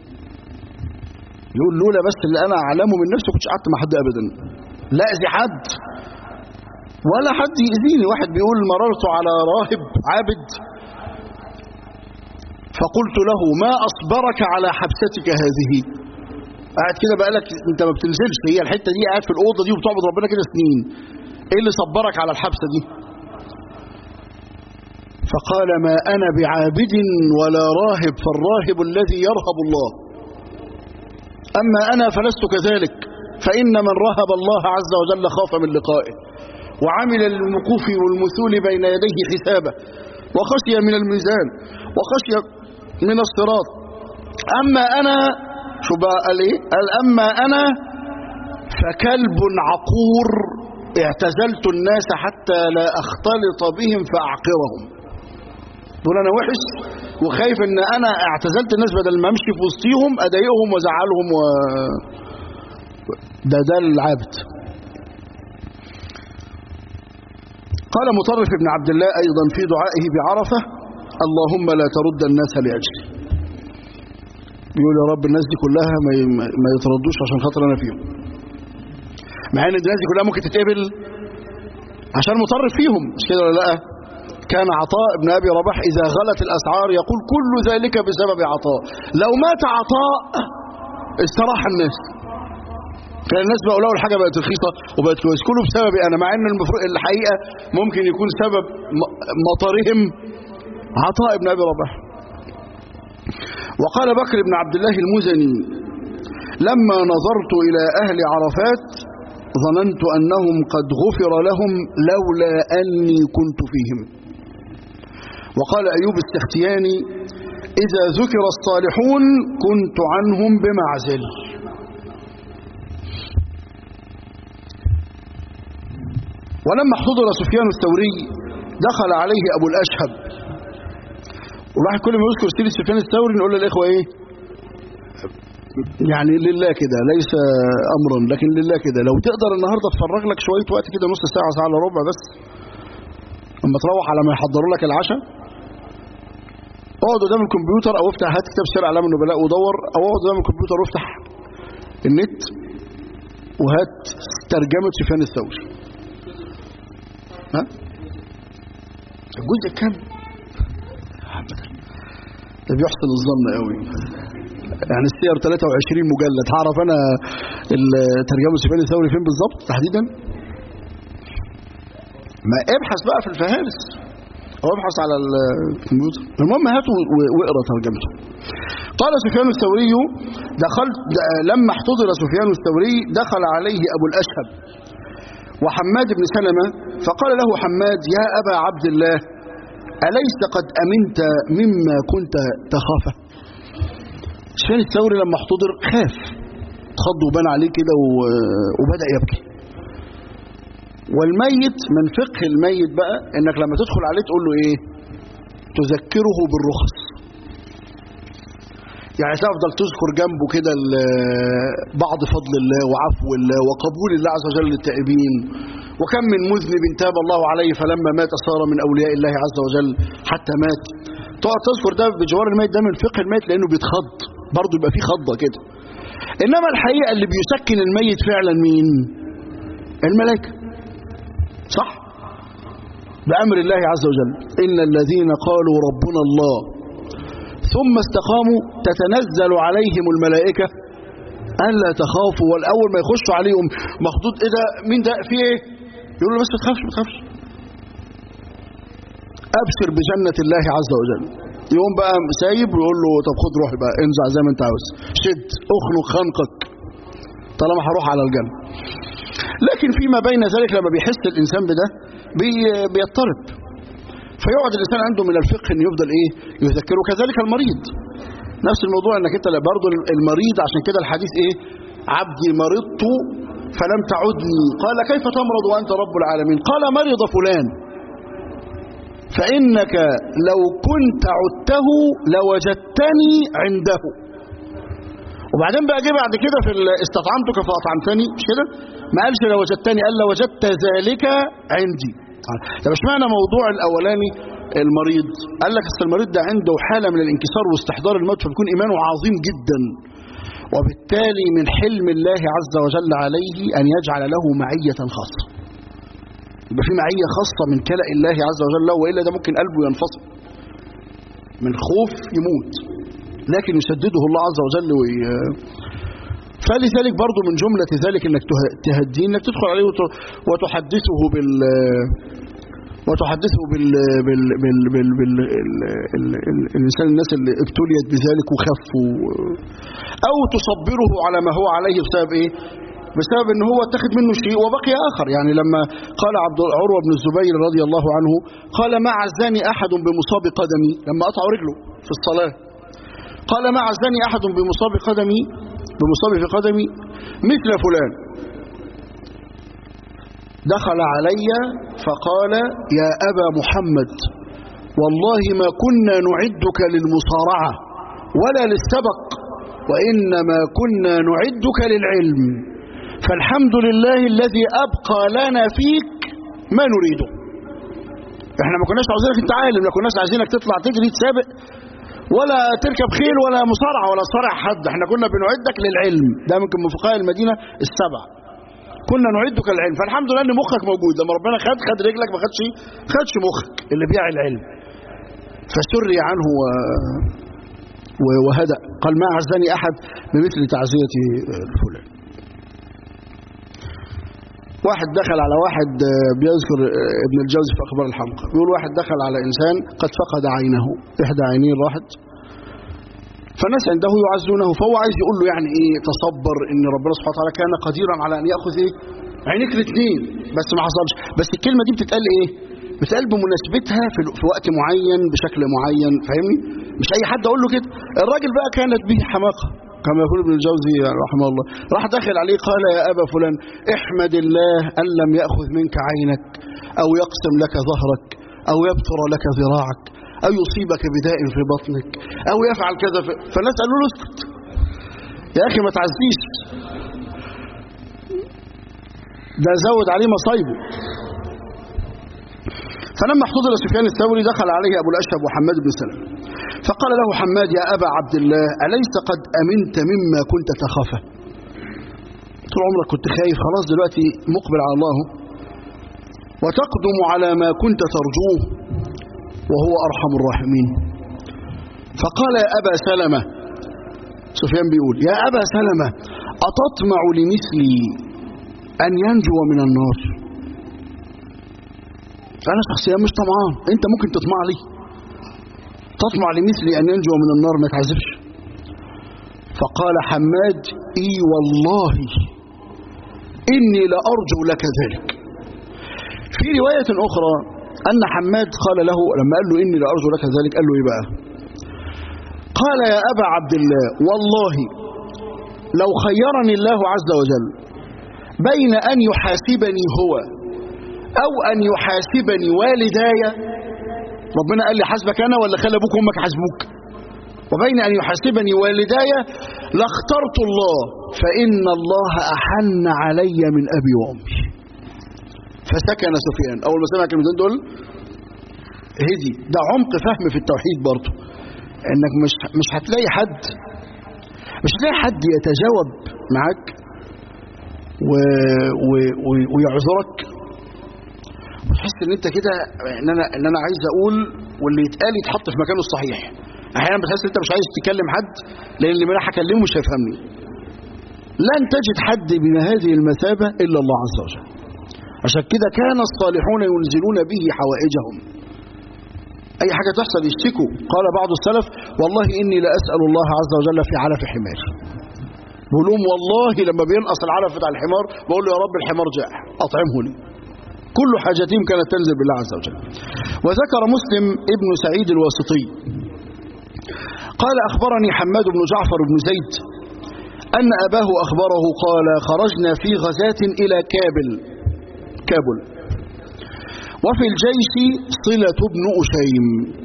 يقول لولا بس اللي أنا أعلمه من نفسي كنتش قعدت مع حد أبدا لا أذي حد ولا حد يأذيني واحد بيقول مررت على راهب عابد فقلت له ما أصبرك على حبستك هذه قاعد كده بقالك انت ما بتنزلش هي الحتة دي قاعد في الأوضة دي وبتعبد ربنا كده سنين ايه اللي صبرك على الحبسة دي فقال ما أنا بعابد ولا راهب فالراهب الذي يرهب الله أما أنا فلست كذلك فإن من رهب الله عز وجل خاف من لقائه وعمل للوقوف والمثول بين يديه حسابه وخشي من الميزان وخشي من الصراط أما أنا شو بقى قال إيه قال أما أنا فكلب عقور اعتزلت الناس حتى لا أختلط بهم فأعقرهم دول أنا وحش وخايف ان انا اعتزلت الناس بدل ما امشي في وسطيهم اضايقهم وازعلهم و... ده ده العابد قال مطرف بن عبد الله ايضا في دعائه بعرفه اللهم لا ترد الناس لاجلي بيقول يا رب الناس دي كلها ما ما يتردوش عشان خاطر انا فيهم مع ان الناس دي كلها ممكن تتقبل عشان مطرف فيهم مش كده ولا لا كان عطاء بن ابي رباح اذا غلت الاسعار يقول كل ذلك بسبب عطاء لو مات عطاء استراح الناس كان الناس بقوا لقوا الحاجه بقت رخيصه وبقت كويس كله بسببي انا مع ان المفروض الحقيقه ممكن يكون سبب م- مطرهم عطاء بن ابي رباح وقال بكر بن عبد الله المزني لما نظرت الى اهل عرفات ظننت انهم قد غفر لهم لولا اني كنت فيهم وقال ايوب السختياني اذا ذكر الصالحون كنت عنهم بمعزل ولما احتضر سفيان الثوري دخل عليه ابو الاشهب والواحد كل ما يذكر سيره سفيان الثوري نقول للاخوه ايه يعني لله كده ليس امرا لكن لله كده لو تقدر النهارده تفرغ لك شويه وقت كده نص ساعه ساعه الا ربع بس اما تروح على ما يحضروا لك العشاء اقعد قدام الكمبيوتر او افتح هات كتاب سير اعلام النبلاء ودور او اقعد قدام الكمبيوتر وافتح النت وهات ترجمه سفيان الثوري ها الجزء كام ده بيحسن الظن قوي يعني السير 23 مجلد هعرف انا الترجمه سفيان الثوري فين بالظبط تحديدا ما ابحث بقى في الفهارس او ابحث على الكمبيوتر المهم هاته و- واقرا ترجمته قال سفيان الثوري دخلت لما احتضر سفيان الثوري دخل عليه ابو الاشهب وحماد بن سلمة فقال له حماد يا أبا عبد الله أليس قد أمنت مما كنت تخافه سفيان الثوري لما احتضر خاف اتخض وبان عليه كده و- وبدأ يبكي والميت من فقه الميت بقى انك لما تدخل عليه تقول له ايه تذكره بالرخص يعني تفضل تذكر جنبه كده ال- بعض فضل الله وعفو الله وقبول الله عز وجل للتائبين وكم من مذنب تاب الله عليه فلما مات صار من اولياء الله عز وجل حتى مات تقعد تذكر ده بجوار الميت ده من فقه الميت لانه بيتخض برضه يبقى فيه خضه كده انما الحقيقه اللي بيسكن الميت فعلا مين الملائكه صح بامر الله عز وجل ان الذين قالوا ربنا الله ثم استقاموا تتنزل عليهم الملائكة ألا تخافوا والأول ما يخشوا عليهم مخضوض إيه ده مين ده في إيه يقول له بس ما تخافش ما تخافش أبشر بجنة الله عز وجل يقوم بقى سايب ويقول له طب خد روح بقى انزع زي ما انت عاوز شد اخنق خنقك طالما هروح على الجنة لكن فيما بين ذلك لما بيحس الإنسان بده بي بيضطرب فيقعد الانسان عنده من الفقه ان يفضل ايه يذكره كذلك المريض نفس الموضوع انك انت برضه المريض عشان كده الحديث ايه عبدي مرضت فلم تعدني قال كيف تمرض وانت رب العالمين قال مرض فلان فانك لو كنت عدته لوجدتني عنده وبعدين بقى جه بعد كده في ال- استطعمتك فاطعمتني مش كده ما قالش لوجدتني قال لوجدت ذلك عندي طب اشمعنى موضوع الاولاني المريض قال لك اصل المريض ده عنده حاله من الانكسار واستحضار الموت فبيكون ايمانه عظيم جدا وبالتالي من حلم الله عز وجل عليه ان يجعل له معيه خاصه يبقى في معيه خاصه من كلأ الله عز وجل له والا ده ممكن قلبه ينفصل من خوف يموت لكن يسدده الله عز وجل وي... فلذلك برضو من جملة ذلك انك ته- تهديه انك تدخل عليه وت- وتحدثه بال وتحدثه بال بال بال بال, بال... ال... ال... ال... الانسان الناس اللي ابتليت بذلك وخفوا او تصبره على ما هو عليه بسبب ايه بسبب ان هو اتخذ منه شيء وبقي اخر يعني لما قال عبد عروه بن الزبير رضي الله عنه قال ما عزاني احد بمصاب قدمي لما قطعوا رجله في الصلاه قال ما عزني أحد بمصاب قدمي بمصاب في قدمي مثل فلان دخل علي فقال يا أبا محمد والله ما كنا نعدك للمصارعة ولا للسبق وإنما كنا نعدك للعلم فالحمد لله الذي أبقى لنا فيك ما نريده احنا ما كناش عاوزينك انت عالم ما كناش عايزينك تطلع تجري تسابق ولا تركب خيل ولا مصارعة ولا صارع حد احنا كنا بنعدك للعلم ده ممكن من فقهاء المدينة السبع كنا نعدك العلم فالحمد لله ان مخك موجود لما ربنا خد خد رجلك ما خدش خدش مخك اللي بيع العلم فسري عنه و... و... وهدأ قال ما أعزني أحد بمثل تعزية الفلان واحد دخل على واحد بيذكر ابن الجوزي في أخبار الحمقى بيقول واحد دخل على إنسان قد فقد عينه إحدى عينيه راحت فالناس عنده يعزونه فهو عايز يقول له يعني ايه تصبر ان ربنا سبحانه وتعالى كان قديرا على ان ياخذ ايه عينيك الاثنين بس ما حصلش بس الكلمه دي بتتقال ايه بتتقال بمناسبتها في, في وقت معين بشكل معين فاهمني مش اي حد اقول له كده الراجل بقى كانت به حماقه كما يقول ابن الجوزي رحمه الله راح داخل عليه قال يا ابا فلان احمد الله ان لم ياخذ منك عينك او يقسم لك ظهرك او يبتر لك ذراعك أو يصيبك بداء في بطنك أو يفعل كذا في... فالناس قالوا له اسكت يا أخي ما تعزيش ده زود عليه مصايبه فلما احتضر سفيان الثوري دخل عليه أبو الأشهب وحماد بن سلمة فقال له حماد يا أبا عبد الله أليس قد أمنت مما كنت تخافه طول عمرك كنت خايف خلاص دلوقتي مقبل على الله وتقدم على ما كنت ترجوه وهو أرحم الراحمين فقال يا أبا سلمة سفيان بيقول يا أبا سلمة أتطمع لمثلي أن ينجو من النار أنا شخصيا مش طمعان أنت ممكن تطمع لي تطمع لمثلي أن ينجو من النار ما تعذبش فقال حماد إي والله إني لأرجو لك ذلك في رواية أخرى أن حماد قال له لما قال له إني لأرجو لك ذلك قال له إيه بقى قال يا أبا عبد الله والله لو خيرني الله عز وجل بين أن يحاسبني هو أو أن يحاسبني والداي ربنا قال لي حاسبك أنا ولا خلي أبوك وأمك حاسبوك وبين أن يحاسبني والداي لاخترت الله فإن الله أحن علي من أبي وأمي فسكن سفيان أول ما سمع الكلمتين دول هدي ده عمق فهم في التوحيد برضه انك مش مش هتلاقي حد مش هتلاقي حد يتجاوب معاك و... و... و... ويعذرك وتحس ان انت كده ان انا ان انا عايز اقول واللي يتقال يتحط في مكانه الصحيح احيانا بتحس ان انت مش عايز تكلم حد لان اللي انا هكلمه مش هيفهمني لن تجد حد بهذه المثابه الا الله عز وجل عشان كده كان الصالحون ينزلون به حوائجهم اي حاجه تحصل يشتكوا قال بعض السلف والله اني لاسال الله عز وجل في علف حمار بقول لهم والله لما بينقص العلف بتاع الحمار بقول له يا رب الحمار جاع اطعمه لي كل حاجتهم كانت تنزل بالله عز وجل وذكر مسلم ابن سعيد الواسطي قال اخبرني حماد بن جعفر بن زيد ان اباه اخبره قال خرجنا في غزاه الى كابل كابل وفي الجيش صلة بن أشيم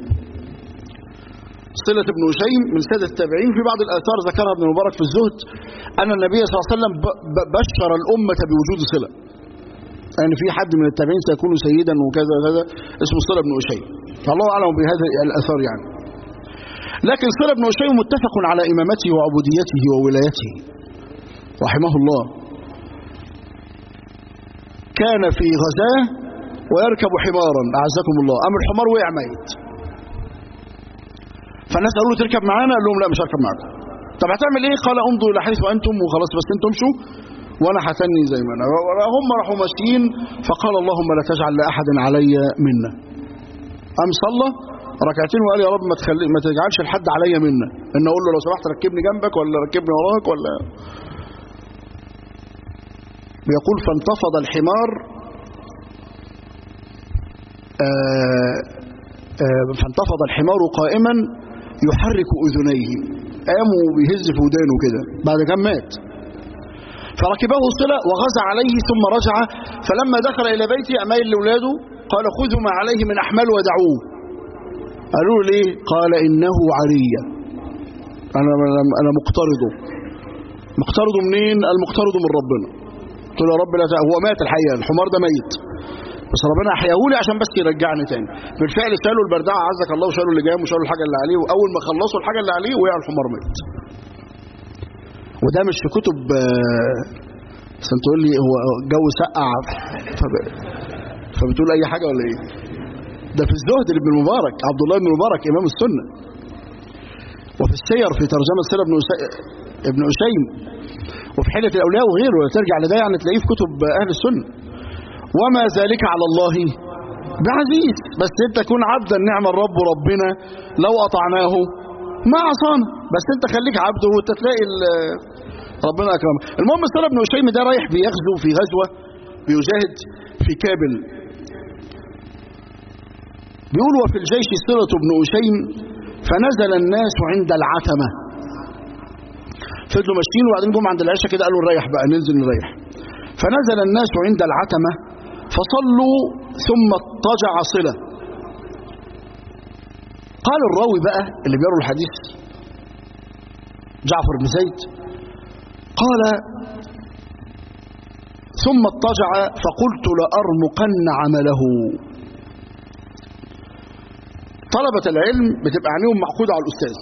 صلة بن أشيم من سادة التابعين في بعض الآثار ذكرها ابن المبارك في الزهد أن النبي صلى الله عليه وسلم بشر الأمة بوجود صلة يعني في حد من التابعين سيكون سيدا وكذا وكذا اسمه صلة بن أشيم فالله أعلم بهذا الآثار يعني لكن صلة بن أشيم متفق على إمامته وعبوديته وولايته رحمه الله كان في غزاه ويركب حمارا أعزكم الله أمر الحمار وقع ميت فالناس قالوا له تركب معانا قال لهم لا مش هركب معاكم طب هتعمل ايه قال امضوا الى حيث انتم وخلاص بس انتم امشوا وانا هتني زي ما انا هم راحوا ماشيين فقال اللهم لا تجعل لاحد علي منا قام صلى ركعتين وقال يا رب ما تخلي ما تجعلش لحد عليا منا ان اقول له لو سمحت ركبني جنبك ولا ركبني وراك ولا بيقول فانتفض الحمار آآ آآ فانتفض الحمار قائما يحرك اذنيه قاموا بيهز في ودانه كده بعد كم مات فركبه صلة وغزى عليه ثم رجع فلما دخل إلى بيته أميل لأولاده قال خذوا ما عليه من أحمال ودعوه قالوا له ليه قال إنه عرية أنا, أنا مقترضه مقترضه منين المقترض من ربنا قلت له يا رب لا هو مات الحقيقة الحمار ده ميت بس ربنا احياه لي عشان بس يرجعني تاني بالفعل سالوا البردعه عزك الله وشالوا اللي جام وشالوا الحاجه اللي عليه واول ما خلصوا الحاجه اللي عليه وقع الحمار ميت وده مش في كتب عشان تقول لي هو الجو سقع فب... فبتقول اي حاجه ولا ايه ده في الزهد لابن المبارك عبد الله بن المبارك امام السنه وفي السير في ترجمه سير ابن أسي... ابن أشيم وفي حيلة الأولياء وغيره ترجع لده يعني تلاقيه في كتب أهل السنة وما ذلك على الله بعزيز بس انت تكون عبدا نعم الرب ربنا لو أطعناه ما عصانا بس انت خليك عبده وانت تلاقي ربنا أكرمه المهم سير ابن أشيم ده رايح بيغزو في غزوة بيجاهد في كابل بيقول وفي الجيش صلة بن أشيم فنزل الناس عند العتمة فضلوا ماشيين وبعدين جم عند العشاء كده قالوا نريح بقى ننزل نريح فنزل الناس عند العتمة فصلوا ثم اضطجع صلة قال الراوي بقى اللي بيروي الحديث جعفر بن زيد قال ثم اضطجع فقلت لأرمقن عمله طلبة العلم بتبقى عينيهم معقودة على الأستاذ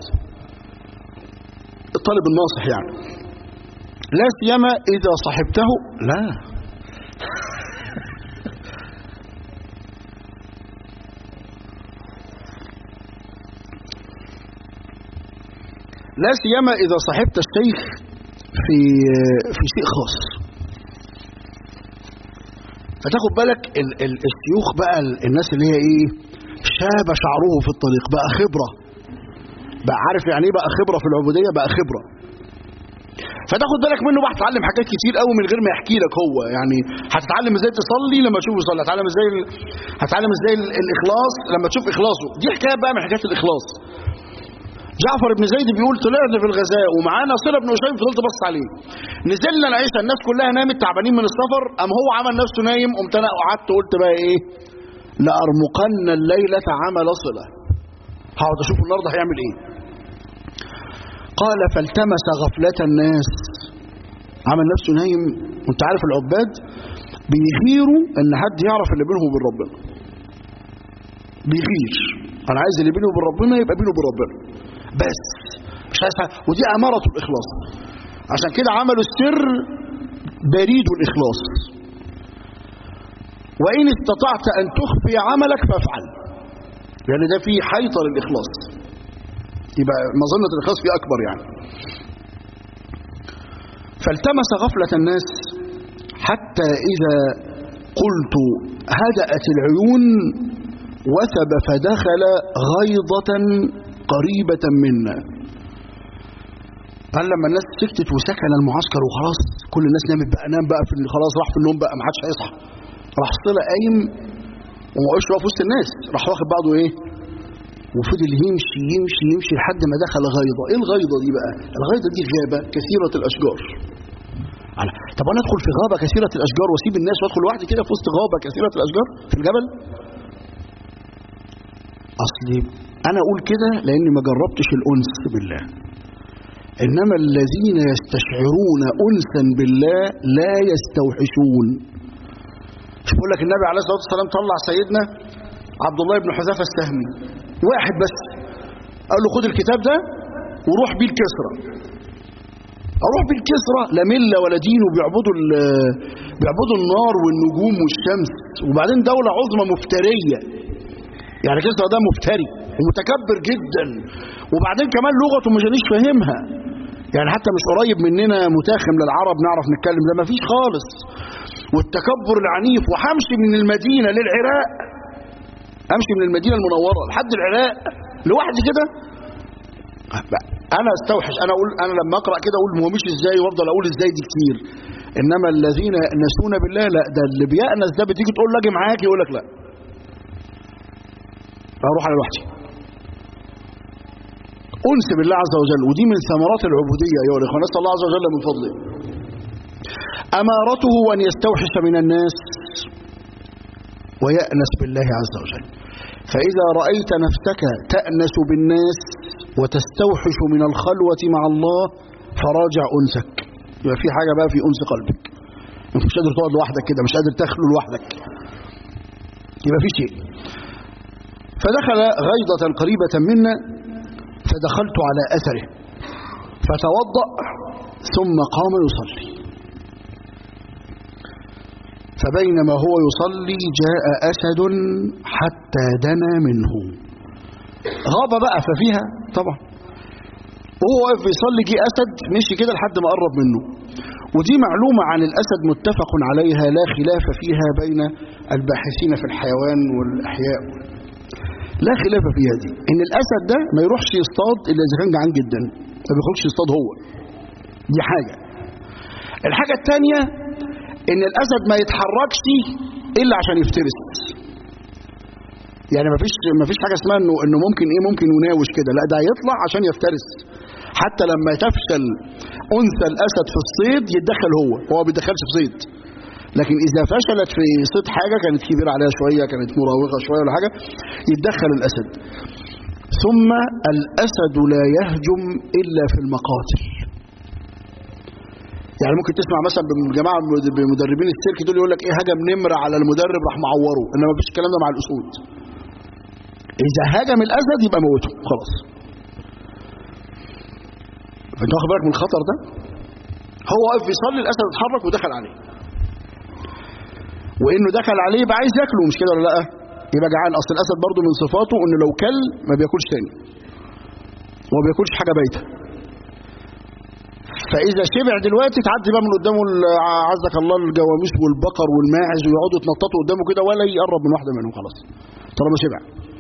الطالب الناصح يعني لا سيما إذا صحبته لا لا سيما إذا صحبت الشيخ في في شيء خاص فتاخد بالك ال ال الشيوخ بقى الناس اللي هي ايه شاب شعره في الطريق بقى خبرة بقى عارف يعني ايه بقى خبرة في العبودية بقى خبرة فتاخد بالك منه بقى هتتعلم حاجات كتير قوي من غير ما يحكي لك هو يعني هتتعلم ازاي تصلي لما تشوفه يصلي هتتعلم ازاي ال... هتتعلم ازاي ال... الاخلاص لما تشوف اخلاصه دي حكايه بقى من حكايات الاخلاص جعفر بن زيد بيقول طلعنا في الغزاء ومعانا صله بن هشام فضلت بص عليه نزلنا العيشه الناس كلها نامت تعبانين من السفر قام هو عمل نفسه نايم قمت انا قعدت قلت بقى ايه لارمقن الليله عمل صله هقعد اشوف النهارده هيعمل ايه قال فالتمس غفله الناس عمل نفسه نايم وانت عارف العباد بيغيروا ان حد يعرف اللي بينهم وبين ربنا بيغير انا عايز اللي بينه وبين ربنا يبقى بينه وبين ربنا بس مش عايز ودي اماره الاخلاص عشان كده عملوا السر بريد الاخلاص وان استطعت ان تخفي عملك فافعل لان ده فيه حيطه للاخلاص يبقى مظنه الاخلاص فيه اكبر يعني فالتمس غفله الناس حتى اذا قلت هدأت العيون وثب فدخل غيضة قريبة منا قال لما الناس سكتت وسكن المعسكر وخلاص كل الناس نامت بقى نام بقى في خلاص راح في النوم بقى ما حدش هيصحى راح صلى قايم وما وقفش في وسط الناس راح واخد بعضه ايه وفضل يمشي يمشي يمشي لحد ما دخل غيضة ايه الغيضة دي بقى الغيضة دي غابة كثيرة الاشجار على طب انا ادخل في غابة كثيرة الاشجار واسيب الناس وادخل لوحدي كده في وسط غابة كثيرة الاشجار في الجبل اصلي انا اقول كده لاني ما جربتش الانس بالله انما الذين يستشعرون انسا بالله لا يستوحشون مش بقول لك النبي عليه الصلاه والسلام طلع سيدنا عبد الله بن حذافه السهمي واحد بس قال له خد الكتاب ده وروح بيه الكسرى اروح بيه الكسرى لا مله ولا دين وبيعبدوا بيعبدوا النار والنجوم والشمس وبعدين دوله عظمى مفتريه يعني كسرى ده مفتري ومتكبر جدا وبعدين كمان لغته ما جانيش فاهمها يعني حتى مش قريب مننا متاخم للعرب نعرف نتكلم ده ما فيش خالص والتكبر العنيف وهمشي من المدينه للعراق امشي من المدينه المنوره لحد العراق لوحدي كده انا استوحش انا اقول انا لما اقرا كده اقول هو مش ازاي وافضل اقول ازاي دي كتير انما الذين يأنسون بالله لا ده اللي بيأنس ده بتيجي تقول له اجي معاك يقول لك لا اروح انا لوحدي انس بالله عز وجل ودي من ثمرات العبوديه ايها الاخوه نسال الله عز وجل من فضله امارته ان يستوحش من الناس ويأنس بالله عز وجل فإذا رأيت نفسك تأنس بالناس وتستوحش من الخلوة مع الله فراجع أنسك يبقى في حاجة بقى في أنس قلبك انت مش قادر تقعد لوحدك كده مش قادر تخلو لوحدك يبقى في شيء فدخل غيضة قريبة منا فدخلت على أثره فتوضأ ثم قام يصلي فبينما هو يصلي جاء أسد حتى دنا منه غاب بقى ففيها طبعا وهو واقف بيصلي جه أسد مشي كده لحد ما قرب منه ودي معلومة عن الأسد متفق عليها لا خلاف فيها بين الباحثين في الحيوان والأحياء لا خلاف فيها دي إن الأسد ده ما يروحش يصطاد إلا إذا كان جعان جدا ما بيخرجش يصطاد هو دي حاجة الحاجة الثانية إن الأسد ما يتحركش إلا عشان يفترس يعني ما فيش ما فيش حاجة اسمها إنه إنه ممكن إيه ممكن يناوش كده لا ده هيطلع عشان يفترس حتى لما تفشل أنثى الأسد في الصيد يتدخل هو هو ما بيتدخلش في صيد لكن إذا فشلت في صيد حاجة كانت كبيرة عليها شوية كانت مراوغة شوية ولا حاجة يتدخل الأسد ثم الأسد لا يهجم إلا في المقاتل يعني ممكن تسمع مثلا بجماعة بمدربين السيرك دول يقول لك ايه هجم نمر على المدرب راح معوره انما مفيش الكلام ده مع الاسود اذا هجم الاسد يبقى موته خلاص فانت واخد بالك من الخطر ده هو واقف بيصلي الاسد اتحرك ودخل عليه وانه دخل عليه يبقى عايز ياكله مش كده ولا لا يبقى جعان اصل الاسد برضه من صفاته انه لو كل ما بياكلش تاني وما بياكلش حاجه بايته فاذا شبع دلوقتي تعدي بقى من قدامه عزك الله الجواميس والبقر والماعز ويقعدوا يتنططوا قدامه كده ولا يقرب من واحده منهم خلاص طالما شبع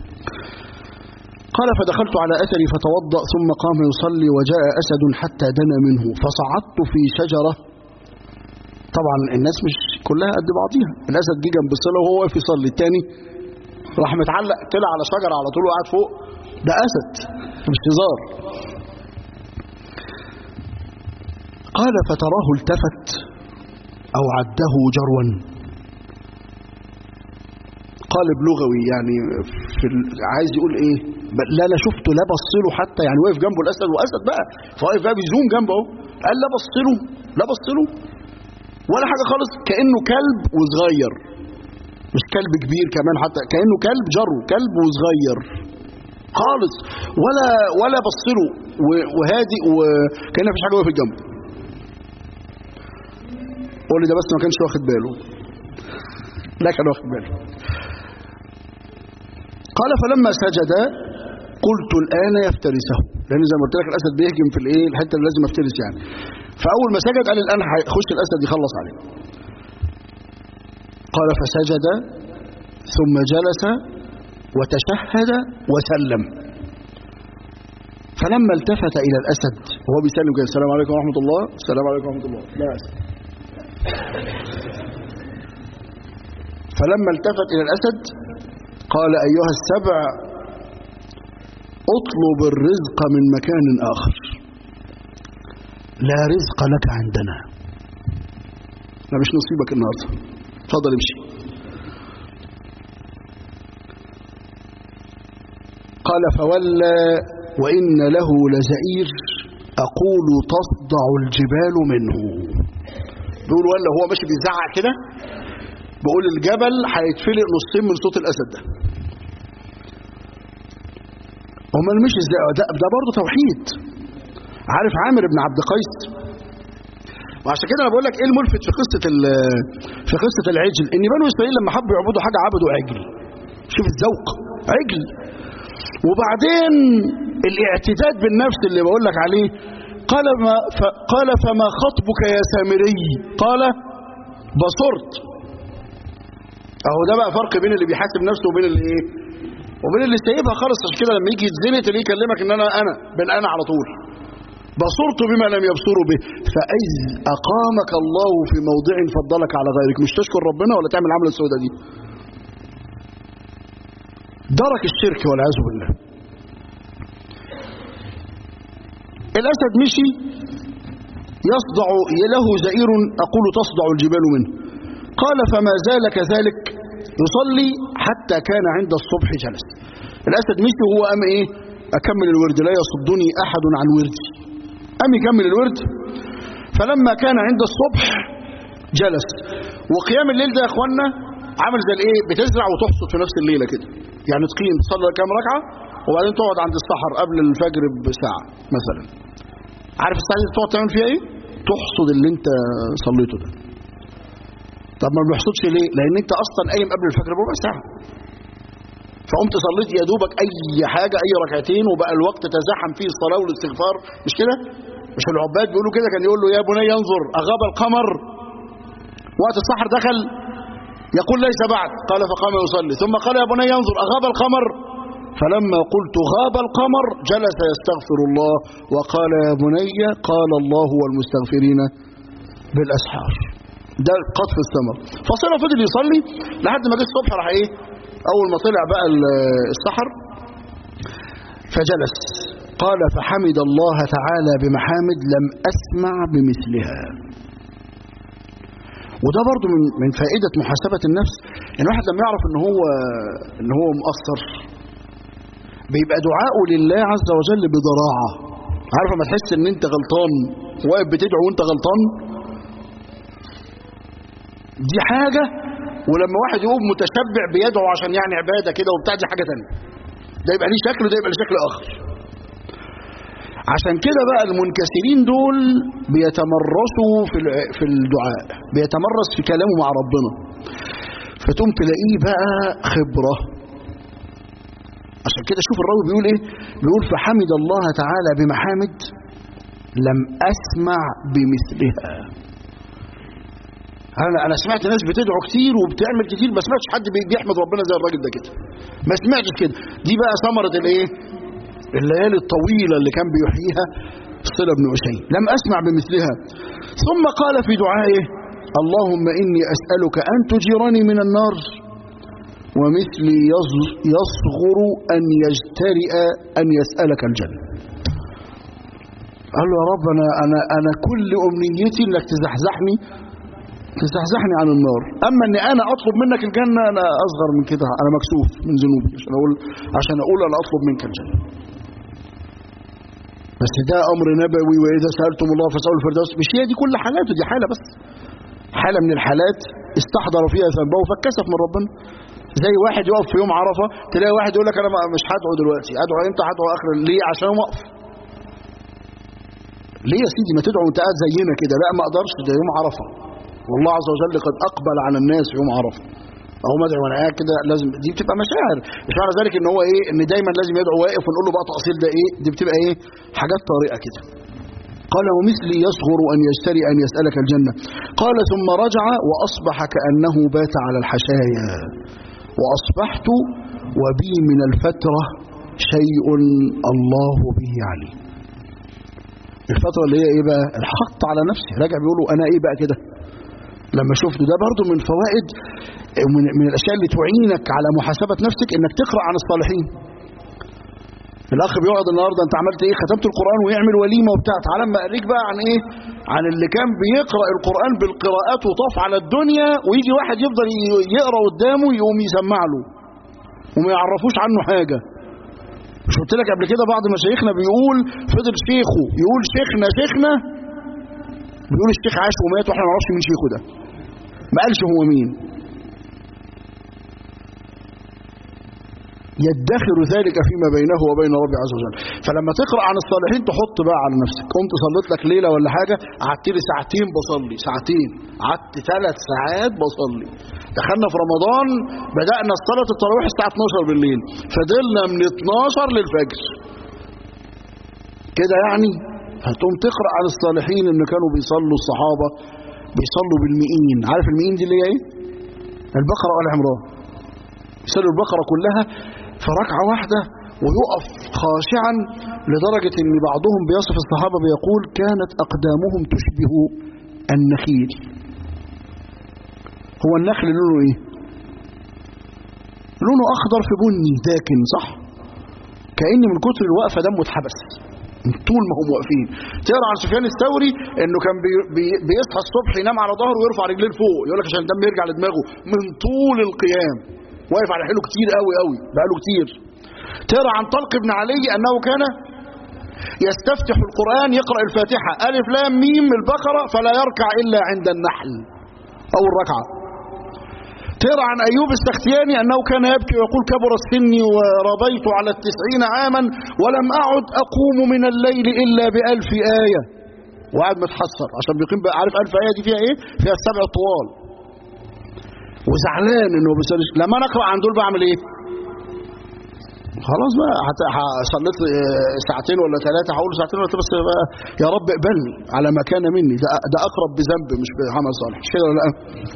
قال فدخلت على أثري فتوضأ ثم قام يصلي وجاء أسد حتى دنا منه فصعدت في شجرة طبعا الناس مش كلها قد بعضيها الأسد جه جنب الصلاة وهو واقف يصلي التاني راح متعلق طلع على شجرة على طول وقاعد فوق ده أسد مش هزار قال فتراه التفت أو عده جروا قالب لغوي يعني في عايز يقول ايه لا لا شفته لا بص له حتى يعني واقف جنبه الاسد واسد بقى فواقف بقى بيزوم جنبه اهو قال لا بص له لا بص له ولا حاجه خالص كانه كلب وصغير مش كلب كبير كمان حتى كانه كلب جرو كلب وصغير خالص ولا ولا بص له وهادي وكان مفيش حاجه واقفه جنبه قول لي ده بس ما كانش واخد باله لا كان واخد باله قال فلما سجد قلت الآن يفترسه لأن زي ما قلت لك الأسد بيهجم في الإيه الحتة اللي لازم افترس يعني فأول ما سجد قال الآن هيخش الأسد يخلص عليه قال فسجد ثم جلس وتشهد وسلم فلما التفت إلى الأسد وهو بيسلم كده السلام عليكم ورحمة الله السلام عليكم ورحمة الله لا أسد فلما التفت إلى الأسد قال أيها السبع اطلب الرزق من مكان آخر لا رزق لك عندنا لا مش نصيبك النهارده اتفضل امشي قال فولى وإن له لزئير أقول تصدع الجبال منه بيقول ولا هو ماشي بيزعق كده بقول الجبل هيتفلق نصين من صوت الأسد ده امال مش ازاي ده, ده برضه توحيد عارف عامر بن عبد قيس وعشان كده انا بقول لك ايه الملفت في قصه في قصه العجل ان بنو اسرائيل لما حبوا يعبدوا حاجه عبدوا عجل شوف الذوق عجل وبعدين الاعتداد بالنفس اللي بقول لك عليه قال ما قال فما خطبك يا سامري قال بصرت اهو ده بقى فرق بين اللي بيحاسب نفسه وبين اللي ايه وبين اللي سايبها خالص عشان كده لما يجي يتزنق تلاقيه يكلمك ان انا انا بالانا على طول بصرت بما لم يبصروا به فاذ اقامك الله في موضع فضلك على غيرك مش تشكر ربنا ولا تعمل العمله السوداء دي درك الشرك والعياذ بالله الاسد مشي يصدع له زئير اقول تصدع الجبال منه قال فما زال كذلك يصلي حتى كان عند الصبح جلس الأسد مشي وهو قام إيه أكمل الورد لا يصدني أحد عن وردي قام يكمل الورد فلما كان عند الصبح جلس وقيام الليل ده يا اخوانا عامل زي الايه بتزرع وتحصد في نفس الليله كده يعني تقيم تصلي كام ركعه وبعدين تقعد عند السحر قبل الفجر بساعه مثلا عارف الساعه دي تقعد تعمل فيها ايه تحصد اللي انت صليته ده طب ما بيحصلش ليه لان انت اصلا قايم قبل الفجر بربع ساعه فقمت صليت يا دوبك اي حاجه اي ركعتين وبقى الوقت تزاحم فيه الصلاه والاستغفار مش كده مش العباد بيقولوا كده كان يقول له يا بني انظر اغاب القمر وقت السحر دخل يقول ليس بعد قال فقام يصلي ثم قال يا بني انظر اغاب القمر فلما قلت غاب القمر جلس يستغفر الله وقال يا بني قال الله والمستغفرين بالاسحار ده قطف الثمر فصلى فضل يصلي لحد ما جه الصبح راح ايه اول ما طلع بقى السحر فجلس قال فحمد الله تعالى بمحامد لم اسمع بمثلها وده برضو من من فائده محاسبه النفس ان الواحد لما يعرف ان هو ان هو مقصر بيبقى دعاءه لله عز وجل بضراعه عارف لما تحس ان انت غلطان واقف بتدعو وانت غلطان دي حاجة ولما واحد يقوم متشبع بيدعو عشان يعني عبادة كده وبتاع دي حاجة تانية ده يبقى ليه شكل وده يبقى ليه شكل آخر عشان كده بقى المنكسرين دول بيتمرسوا في في الدعاء بيتمرس في كلامه مع ربنا فتقوم تلاقيه بقى خبرة عشان كده شوف الراوي بيقول ايه بيقول فحمد الله تعالى بمحامد لم اسمع بمثلها انا انا سمعت ناس بتدعو كتير وبتعمل كتير ما سمعتش حد بيحمد ربنا زي الراجل ده كده ما سمعتش كده دي بقى ثمره الايه الليالي الطويله اللي كان بيحييها صلة بن عشين لم اسمع بمثلها ثم قال في دعائه اللهم اني اسالك ان تجيرني من النار ومثلي يصغر ان يجترئ ان يسالك الجنه قال له يا رب انا انا انا كل امنيتي انك تزحزحني تزحزحني عن النار اما اني انا اطلب منك الجنه انا اصغر من كده انا مكسوف من ذنوبي عشان اقول عشان اقول انا اطلب منك الجنه بس ده امر نبوي واذا سالتم الله فاسالوا الفردوس مش هي دي كل حالاته دي حاله بس حاله من الحالات استحضر فيها ذنبه فاتكسف من ربنا زي واحد يقف في يوم عرفه تلاقي واحد يقول لك انا مش هدعو دلوقتي ادعو امتى هدعو اخر ليه عشان اقف ليه يا سيدي ما تدعو وانت قاعد زينا كده لا ما اقدرش ده يوم عرفه والله عز وجل قد اقبل على الناس يوم عرفه اهو مدعو وانا قاعد كده لازم دي بتبقى مشاعر مش معنى ذلك ان هو ايه ان دايما لازم يدعو واقف ونقول له بقى تاصيل ده ايه دي بتبقى ايه حاجات طارئه كده قال ومثلي يصغر ان يشتري ان يسالك الجنه قال ثم رجع واصبح كانه بات على الحشايا واصبحت وبي من الفتره شيء الله به عليم الفتره اللي هي ايه بقى الحط على نفسي راجع بيقولوا انا ايه بقى كده لما شفته ده برضو من فوائد من, من الاشياء اللي تعينك على محاسبه نفسك انك تقرا عن الصالحين الاخ بيقعد النهارده انت عملت ايه ختمت القران ويعمل وليمه وبتاع تعالى اما اوريك بقى عن ايه عن اللي كان بيقرا القران بالقراءات وطاف على الدنيا ويجي واحد يفضل يقرا قدامه يقوم يسمع له وما يعرفوش عنه حاجه مش قلت لك قبل كده بعض مشايخنا بيقول فضل شيخه يقول شيخنا شيخنا بيقول الشيخ عاش ومات واحنا ما نعرفش مين شيخه ده ما قالش هو مين يدخر ذلك فيما بينه وبين ربي عز وجل فلما تقرا عن الصالحين تحط بقى على نفسك قمت صليت لك ليله ولا حاجه قعدت لي ساعتين بصلي ساعتين قعدت ثلاث ساعات بصلي دخلنا في رمضان بدانا صلاه التراويح الساعه 12 بالليل فضلنا من 12 للفجر كده يعني هتقوم تقرا عن الصالحين ان كانوا بيصلوا الصحابه بيصلوا بالمئين عارف المئين دي اللي هي ايه البقره وال عمران يصلوا البقره كلها في ركعه واحده ويقف خاشعا لدرجه ان بعضهم بيصف الصحابه بيقول كانت اقدامهم تشبه النخيل هو النخل لونه ايه لونه اخضر في بني داكن صح كأن من كتر الوقفه دمه اتحبس من طول ما هم واقفين تقرا عن سفيان الثوري انه كان بي بي بيصحى الصبح ينام على ظهره ويرفع رجليه لفوق يقول لك عشان الدم يرجع لدماغه من طول القيام واقف على حيله كتير قوي قوي بقاله كتير تقرا عن طلق بن علي انه كان يستفتح القران يقرا الفاتحه الف لام ميم البقره فلا يركع الا عند النحل اول ركعه ترى عن أيوب السختياني أنه كان يبكي ويقول كبر السن ورضيت على التسعين عاما ولم أعد أقوم من الليل إلا بألف آية وقعد متحسر عشان بيقيم بقى عارف ألف آية دي فيها إيه فيها السبع الطوال وزعلان انه ما بيصليش لما انا اقرا عن دول بعمل ايه خلاص بقى حتى صليت ساعتين ولا ثلاثة هقول ساعتين ولا ثلاثة بس بقى يا رب اقبلني على ما كان مني ده, ده أقرب بذنب مش بعمل صالح مش كده ولا لا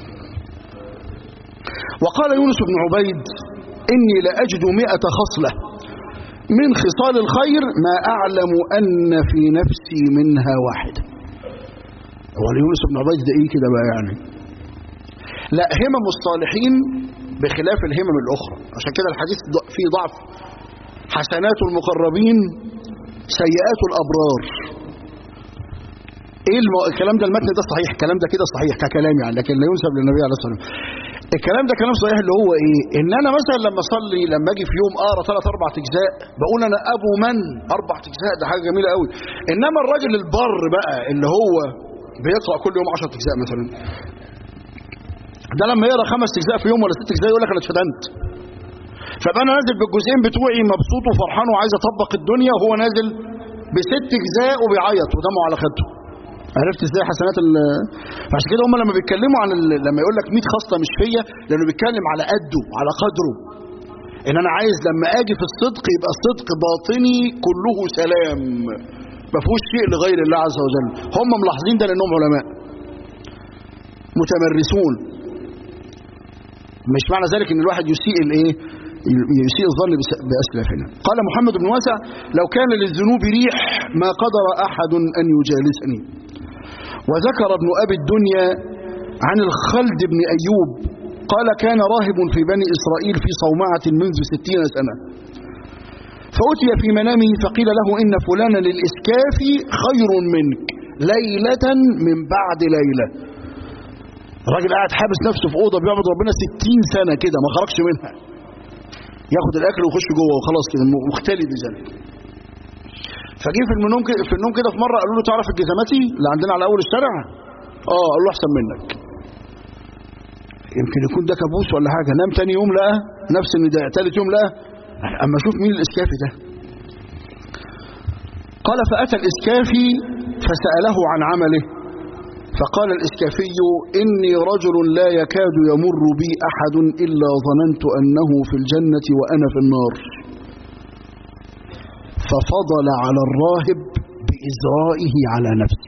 وقال يونس بن عبيد إني لأجد مئة خصلة من خصال الخير ما أعلم أن في نفسي منها واحدة هو يونس بن عبيد ده إيه كده بقى يعني لا همم الصالحين بخلاف الهمم الأخرى عشان كده الحديث فيه ضعف حسنات المقربين سيئات الأبرار ايه الم... الكلام ده المتن ده صحيح الكلام ده كده صحيح ككلام يعني لكن لا ينسب للنبي عليه الصلاه والسلام الكلام ده كلام صحيح اللي هو ايه ان انا مثلا لما اصلي لما اجي في يوم اقرا ثلاث اربع اجزاء بقول انا ابو من اربع اجزاء ده حاجه جميله قوي انما الراجل البر بقى اللي هو بيقرا كل يوم 10 اجزاء مثلا ده لما يقرا خمس اجزاء في يوم ولا ست اجزاء يقول لك انا اتشتمت فبقى انا نازل بالجزئين بتوعي مبسوط وفرحان وعايز اطبق الدنيا وهو نازل بست اجزاء وبيعيط ودمه على خده عرفت ازاي حسنات ال عشان كده هم لما بيتكلموا عن ال... لما يقول لك 100 خصله مش فيا لانه بيتكلم على قده على قدره ان انا عايز لما اجي في الصدق يبقى الصدق باطني كله سلام ما فيهوش شيء لغير الله عز وجل هم ملاحظين ده لانهم علماء متمرسون مش معنى ذلك ان الواحد يسيء الايه يسيء الظن بأسلافنا قال محمد بن واسع لو كان للذنوب ريح ما قدر أحد أن يجالسني وذكر ابن أبي الدنيا عن الخلد بن أيوب قال كان راهب في بني إسرائيل في صومعة منذ ستين سنة فأتي في منامه فقيل له إن فلانا للإسكاف خير منك ليلة من بعد ليلة الراجل قاعد حابس نفسه في أوضة بيعبد ربنا ستين سنة كده ما خرجش منها ياخد الاكل ويخش جوه وخلاص كده مختلي بذلك فجه في النوم كده في النوم كده في مره قالوا له تعرف الجزماتي اللي عندنا على اول الشارع اه قال له احسن منك يمكن يكون ده كابوس ولا حاجه نام تاني يوم لقى نفس النداء ثالث يوم لقى اما اشوف مين الاسكافي ده قال فاتى الاسكافي فساله عن عمله فقال الإسكافي إني رجل لا يكاد يمر بي أحد إلا ظننت أنه في الجنة وأنا في النار ففضل على الراهب بإزرائه على نفسه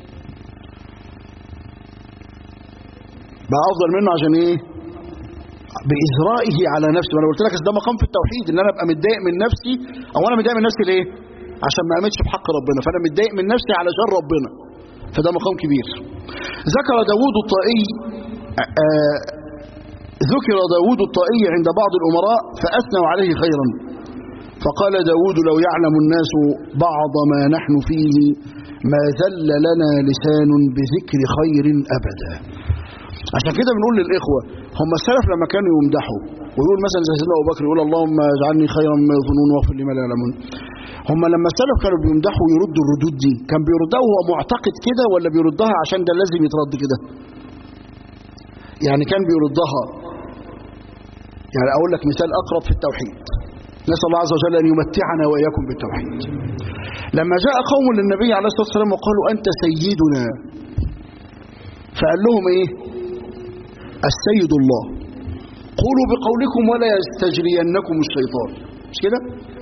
بقى أفضل منه عشان إيه بإزرائه على نفسه وأنا قلت لك ده مقام في التوحيد إن أنا أبقى متضايق من نفسي أو أنا متضايق من نفسي ليه عشان ما أمتش بحق ربنا فأنا متضايق من نفسي علشان ربنا فده مقام كبير ذكر داود الطائي آه ذكر داود الطائي عند بعض الأمراء فأثنوا عليه خيرا فقال داود لو يعلم الناس بعض ما نحن فيه ما ذل لنا لسان بذكر خير أبدا عشان كده بنقول للإخوة هم السلف لما كانوا يمدحوا ويقول مثلا زي سيدنا أبو بكر يقول اللهم اجعلني خيرا مما يظنون واغفر لي ما لا يعلمون هم لما السلف كانوا بيمدحوا ويردوا الردود دي كان بيردها وهو معتقد كده ولا بيردها عشان ده لازم يترد كده يعني كان بيردها يعني اقول لك مثال اقرب في التوحيد نسال الله عز وجل ان يمتعنا واياكم بالتوحيد لما جاء قوم للنبي عليه الصلاه والسلام وقالوا انت سيدنا فقال لهم ايه السيد الله قولوا بقولكم ولا يستجرينكم الشيطان مش كده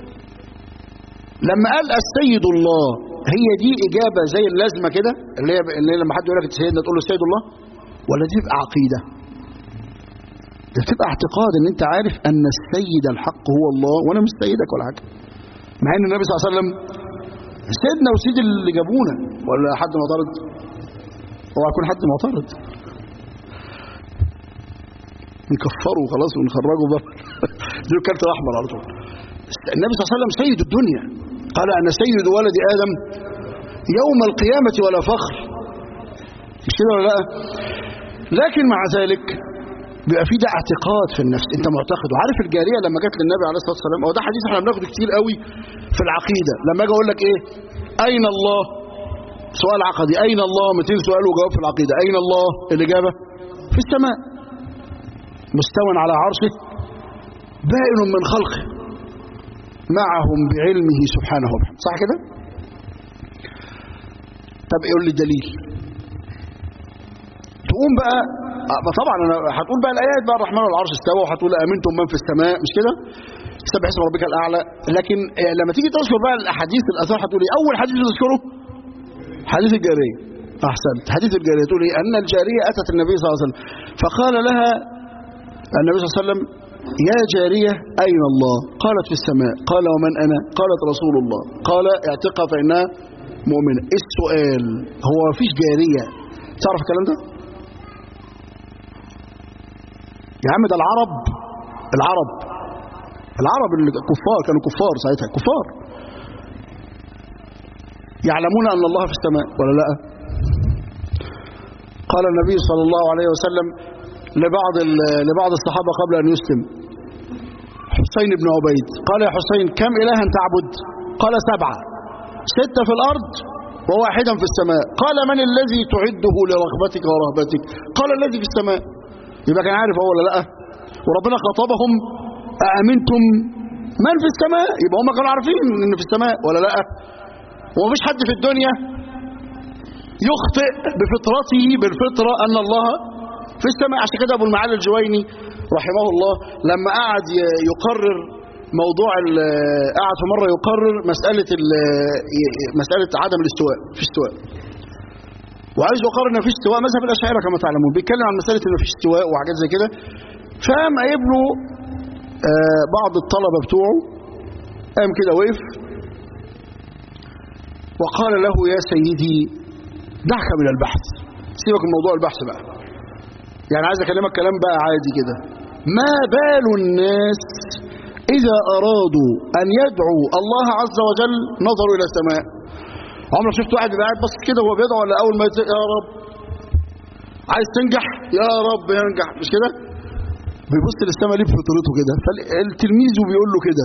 لما قال السيد الله هي دي إجابة زي اللازمة كده اللي هي اللي هي لما حد يقول لك سيدنا تقول له السيد الله ولا دي تبقى عقيدة دي بتبقى اعتقاد ان انت عارف ان السيد الحق هو الله وانا مش سيدك ولا حاجة مع ان النبي صلى الله عليه وسلم سيدنا وسيد اللي جابونا ولا حد معترض هو هيكون حد معترض نكفره خلاص ونخرجه بره دي الكارت الاحمر على طول النبي صلى الله عليه وسلم سيد الدنيا قال أنا سيد ولد آدم يوم القيامة ولا فخر مش كده ولا لا لكن مع ذلك بيبقى في ده اعتقاد في النفس انت معتقد وعارف الجاريه لما جت للنبي عليه الصلاه والسلام هو ده حديث احنا بناخده كتير قوي في العقيده لما اجي اقول لك ايه اين الله سؤال عقدي اين الله 200 سؤال وجواب في العقيده اين الله الاجابه في السماء مستوى على عرشه بائن من خلقه معهم بعلمه سبحانه وبحمده صح كده طب يقول لي دليل تقوم بقى آه، طبعا انا هتقول بقى الايات بقى الرحمن والعرش استوى وهتقول امنتم من في السماء مش كده سبح اسم ربك الاعلى لكن آه، لما تيجي تذكر بقى الاحاديث الاثار هتقول ايه اول حديث تذكره حديث الجاريه احسنت حديث الجاريه تقول ايه ان الجاريه اتت النبي صلى الله عليه وسلم فقال لها النبي صلى الله عليه وسلم يا جارية أين الله قالت في السماء قال ومن أنا قالت رسول الله قال اعتقها فإنها مؤمنة إيه السؤال هو مفيش جارية تعرف الكلام ده يا عم ده العرب العرب العرب الكفار كانوا كفار ساعتها كفار يعلمون أن الله في السماء ولا لا قال النبي صلى الله عليه وسلم لبعض لبعض الصحابة قبل أن يسلم حسين بن عبيد قال يا حسين كم إلها تعبد قال سبعة ستة في الأرض وواحدا في السماء قال من الذي تعده لرغبتك ورهبتك قال الذي في السماء يبقى كان عارف هو ولا لا وربنا خاطبهم أأمنتم من في السماء يبقى هم كانوا عارفين ان في السماء ولا لا ومفيش حد في الدنيا يخطئ بفطرته بالفطرة أن الله في السماء عشان كده أبو المعالي الجويني رحمه الله لما قعد يقرر موضوع قعد في مرة يقرر مسألة مسألة عدم الاستواء في استواء وعايز يقرر ان في استواء مذهب الاشاعره كما تعلمون بيتكلم عن مساله ان في استواء وحاجات زي كده فقام قايب له آه بعض الطلبه بتوعه قام كده وقف وقال له يا سيدي دعك من البحث سيبك من موضوع البحث بقى يعني عايز اكلمك كلام بقى عادي كده ما بال الناس اذا ارادوا ان يدعوا الله عز وجل نظروا الى السماء عمرك شفت واحد بيبقى قاعد بس كده وهو بيدعو ولا اول ما يتزق يا رب عايز تنجح يا رب ينجح مش كده بيبص للسماء ليه بفطرته كده فالتلميذ بيقول له كده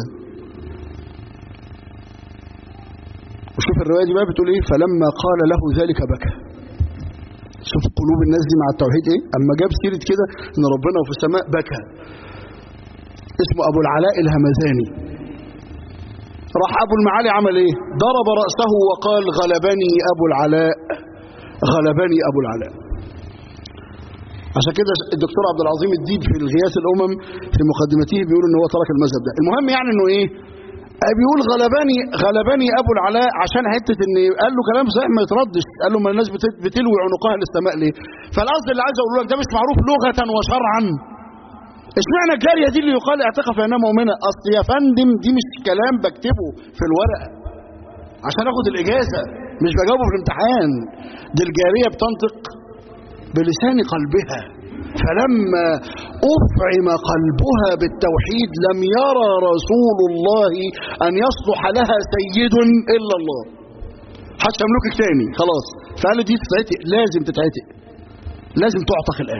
وشوف الروايه دي بقى بتقول ايه فلما قال له ذلك بكى شوف قلوب الناس دي مع التوحيد ايه اما جاب سيره كده ان ربنا في السماء بكى اسمه ابو العلاء الهمذاني راح ابو المعالي عمل ايه ضرب راسه وقال غلبني ابو العلاء غلبني ابو العلاء عشان كده الدكتور عبد العظيم الديب في الغياث الامم في مقدمته بيقول ان هو ترك المذهب ده المهم يعني انه ايه بيقول غلبني غلبني ابو العلاء عشان حته ان قال له كلام صحيح ما يتردش قال له ما الناس بتلوي عنقها للسماء ليه فالقصد اللي عايز اقول لك ده مش معروف لغه وشرعا اشمعنى الجاريه دي اللي يقال اعتقها فانها مؤمنه اصل يا فندم دي مش كلام بكتبه في الورقه عشان اخد الاجازه مش بجاوبه في الامتحان دي الجاريه بتنطق بلسان قلبها فلما أفعم قلبها بالتوحيد لم يرى رسول الله أن يصلح لها سيد إلا الله حتى يملكك تاني خلاص فقال دي تتعتق لازم تتعتق لازم تعتق الآن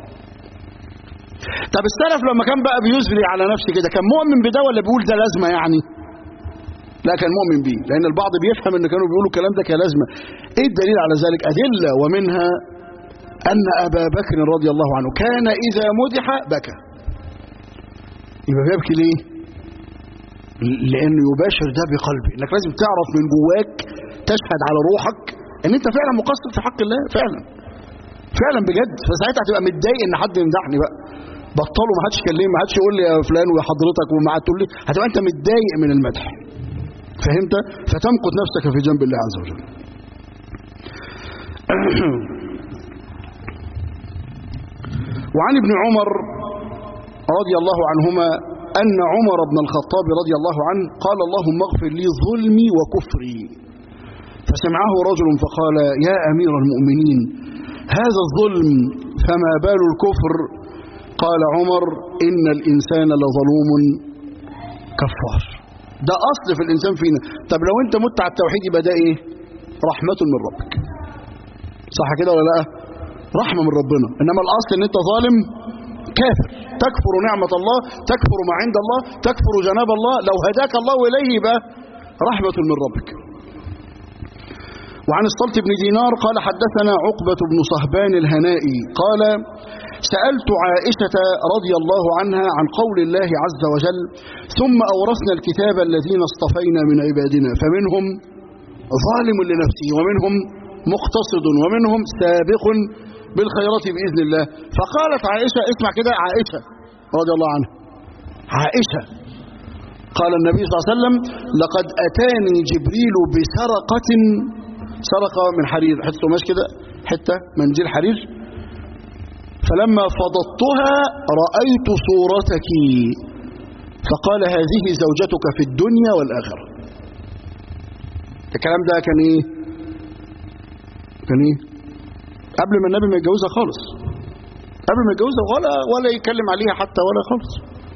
طب السلف لما كان بقى بيزري على نفسه كده كان مؤمن بده ولا بيقول ده لازمة يعني لا كان مؤمن بيه لأن البعض بيفهم أن كانوا بيقولوا الكلام ده كلازمة إيه الدليل على ذلك أدلة ومنها أن أبا بكر رضي الله عنه كان إذا مدح بكى يبقى بيبكي ليه لأنه يباشر ده بقلبه إنك لازم تعرف من جواك تشهد على روحك إن أنت فعلا مقصر في حق الله فعلا فعلا بجد فساعتها هتبقى متضايق إن حد يمدحني بقى بطلوا ما حدش يكلمني ما حدش يقول لي يا فلان وحضرتك وما تقول لي هتبقى أنت متضايق من المدح فهمت فتمقت نفسك في جنب الله عز وجل وعن ابن عمر رضي الله عنهما أن عمر بن الخطاب رضي الله عنه قال اللهم اغفر لي ظلمي وكفري فسمعه رجل فقال يا أمير المؤمنين هذا الظلم فما بال الكفر قال عمر إن الإنسان لظلوم كفار ده أصل في الإنسان فينا طب لو أنت مت على التوحيد يبقى ده إيه رحمة من ربك صح كده ولا لا رحمة من ربنا إنما الأصل إن أنت ظالم كافر تكفر نعمة الله تكفر ما عند الله تكفر جناب الله لو هداك الله إليه يبقى رحمة من ربك وعن الصلت بن دينار قال حدثنا عقبة بن صهبان الهنائي قال سألت عائشة رضي الله عنها عن قول الله عز وجل ثم أورثنا الكتاب الذين اصطفينا من عبادنا فمنهم ظالم لنفسه ومنهم مقتصد ومنهم سابق بالخيرات بإذن الله فقالت عائشة اسمع كده عائشة رضي الله عنها عائشة قال النبي صلى الله عليه وسلم لقد أتاني جبريل بسرقة سرقة من حرير حتة قماش كده حتة منجيل حرير فلما فضضتها رأيت صورتك فقال هذه زوجتك في الدنيا والآخرة الكلام ده كان ايه كان ايه قبل ما النبي ما يتجوزها خالص قبل ما يتجوزها ولا ولا يتكلم عليها حتى ولا خالص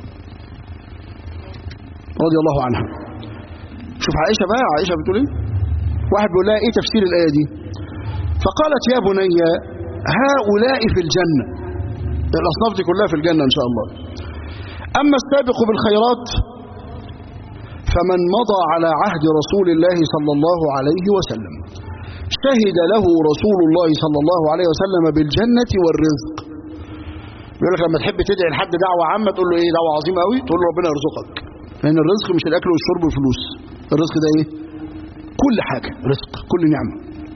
رضي الله عنها شوف عائشة بقى عائشة بتقول ايه واحد بيقول لها ايه تفسير الآية دي فقالت يا بني هؤلاء في الجنة الأصناف دي كلها في الجنة إن شاء الله أما السابق بالخيرات فمن مضى على عهد رسول الله صلى الله عليه وسلم شهد له رسول الله صلى الله عليه وسلم بالجنة والرزق بيقول لك لما تحب تدعي لحد دعوة عامة تقول له ايه دعوة عظيمة قوي تقول له ربنا يرزقك لأن الرزق مش الأكل والشرب والفلوس الرزق ده ايه كل حاجة رزق كل نعمة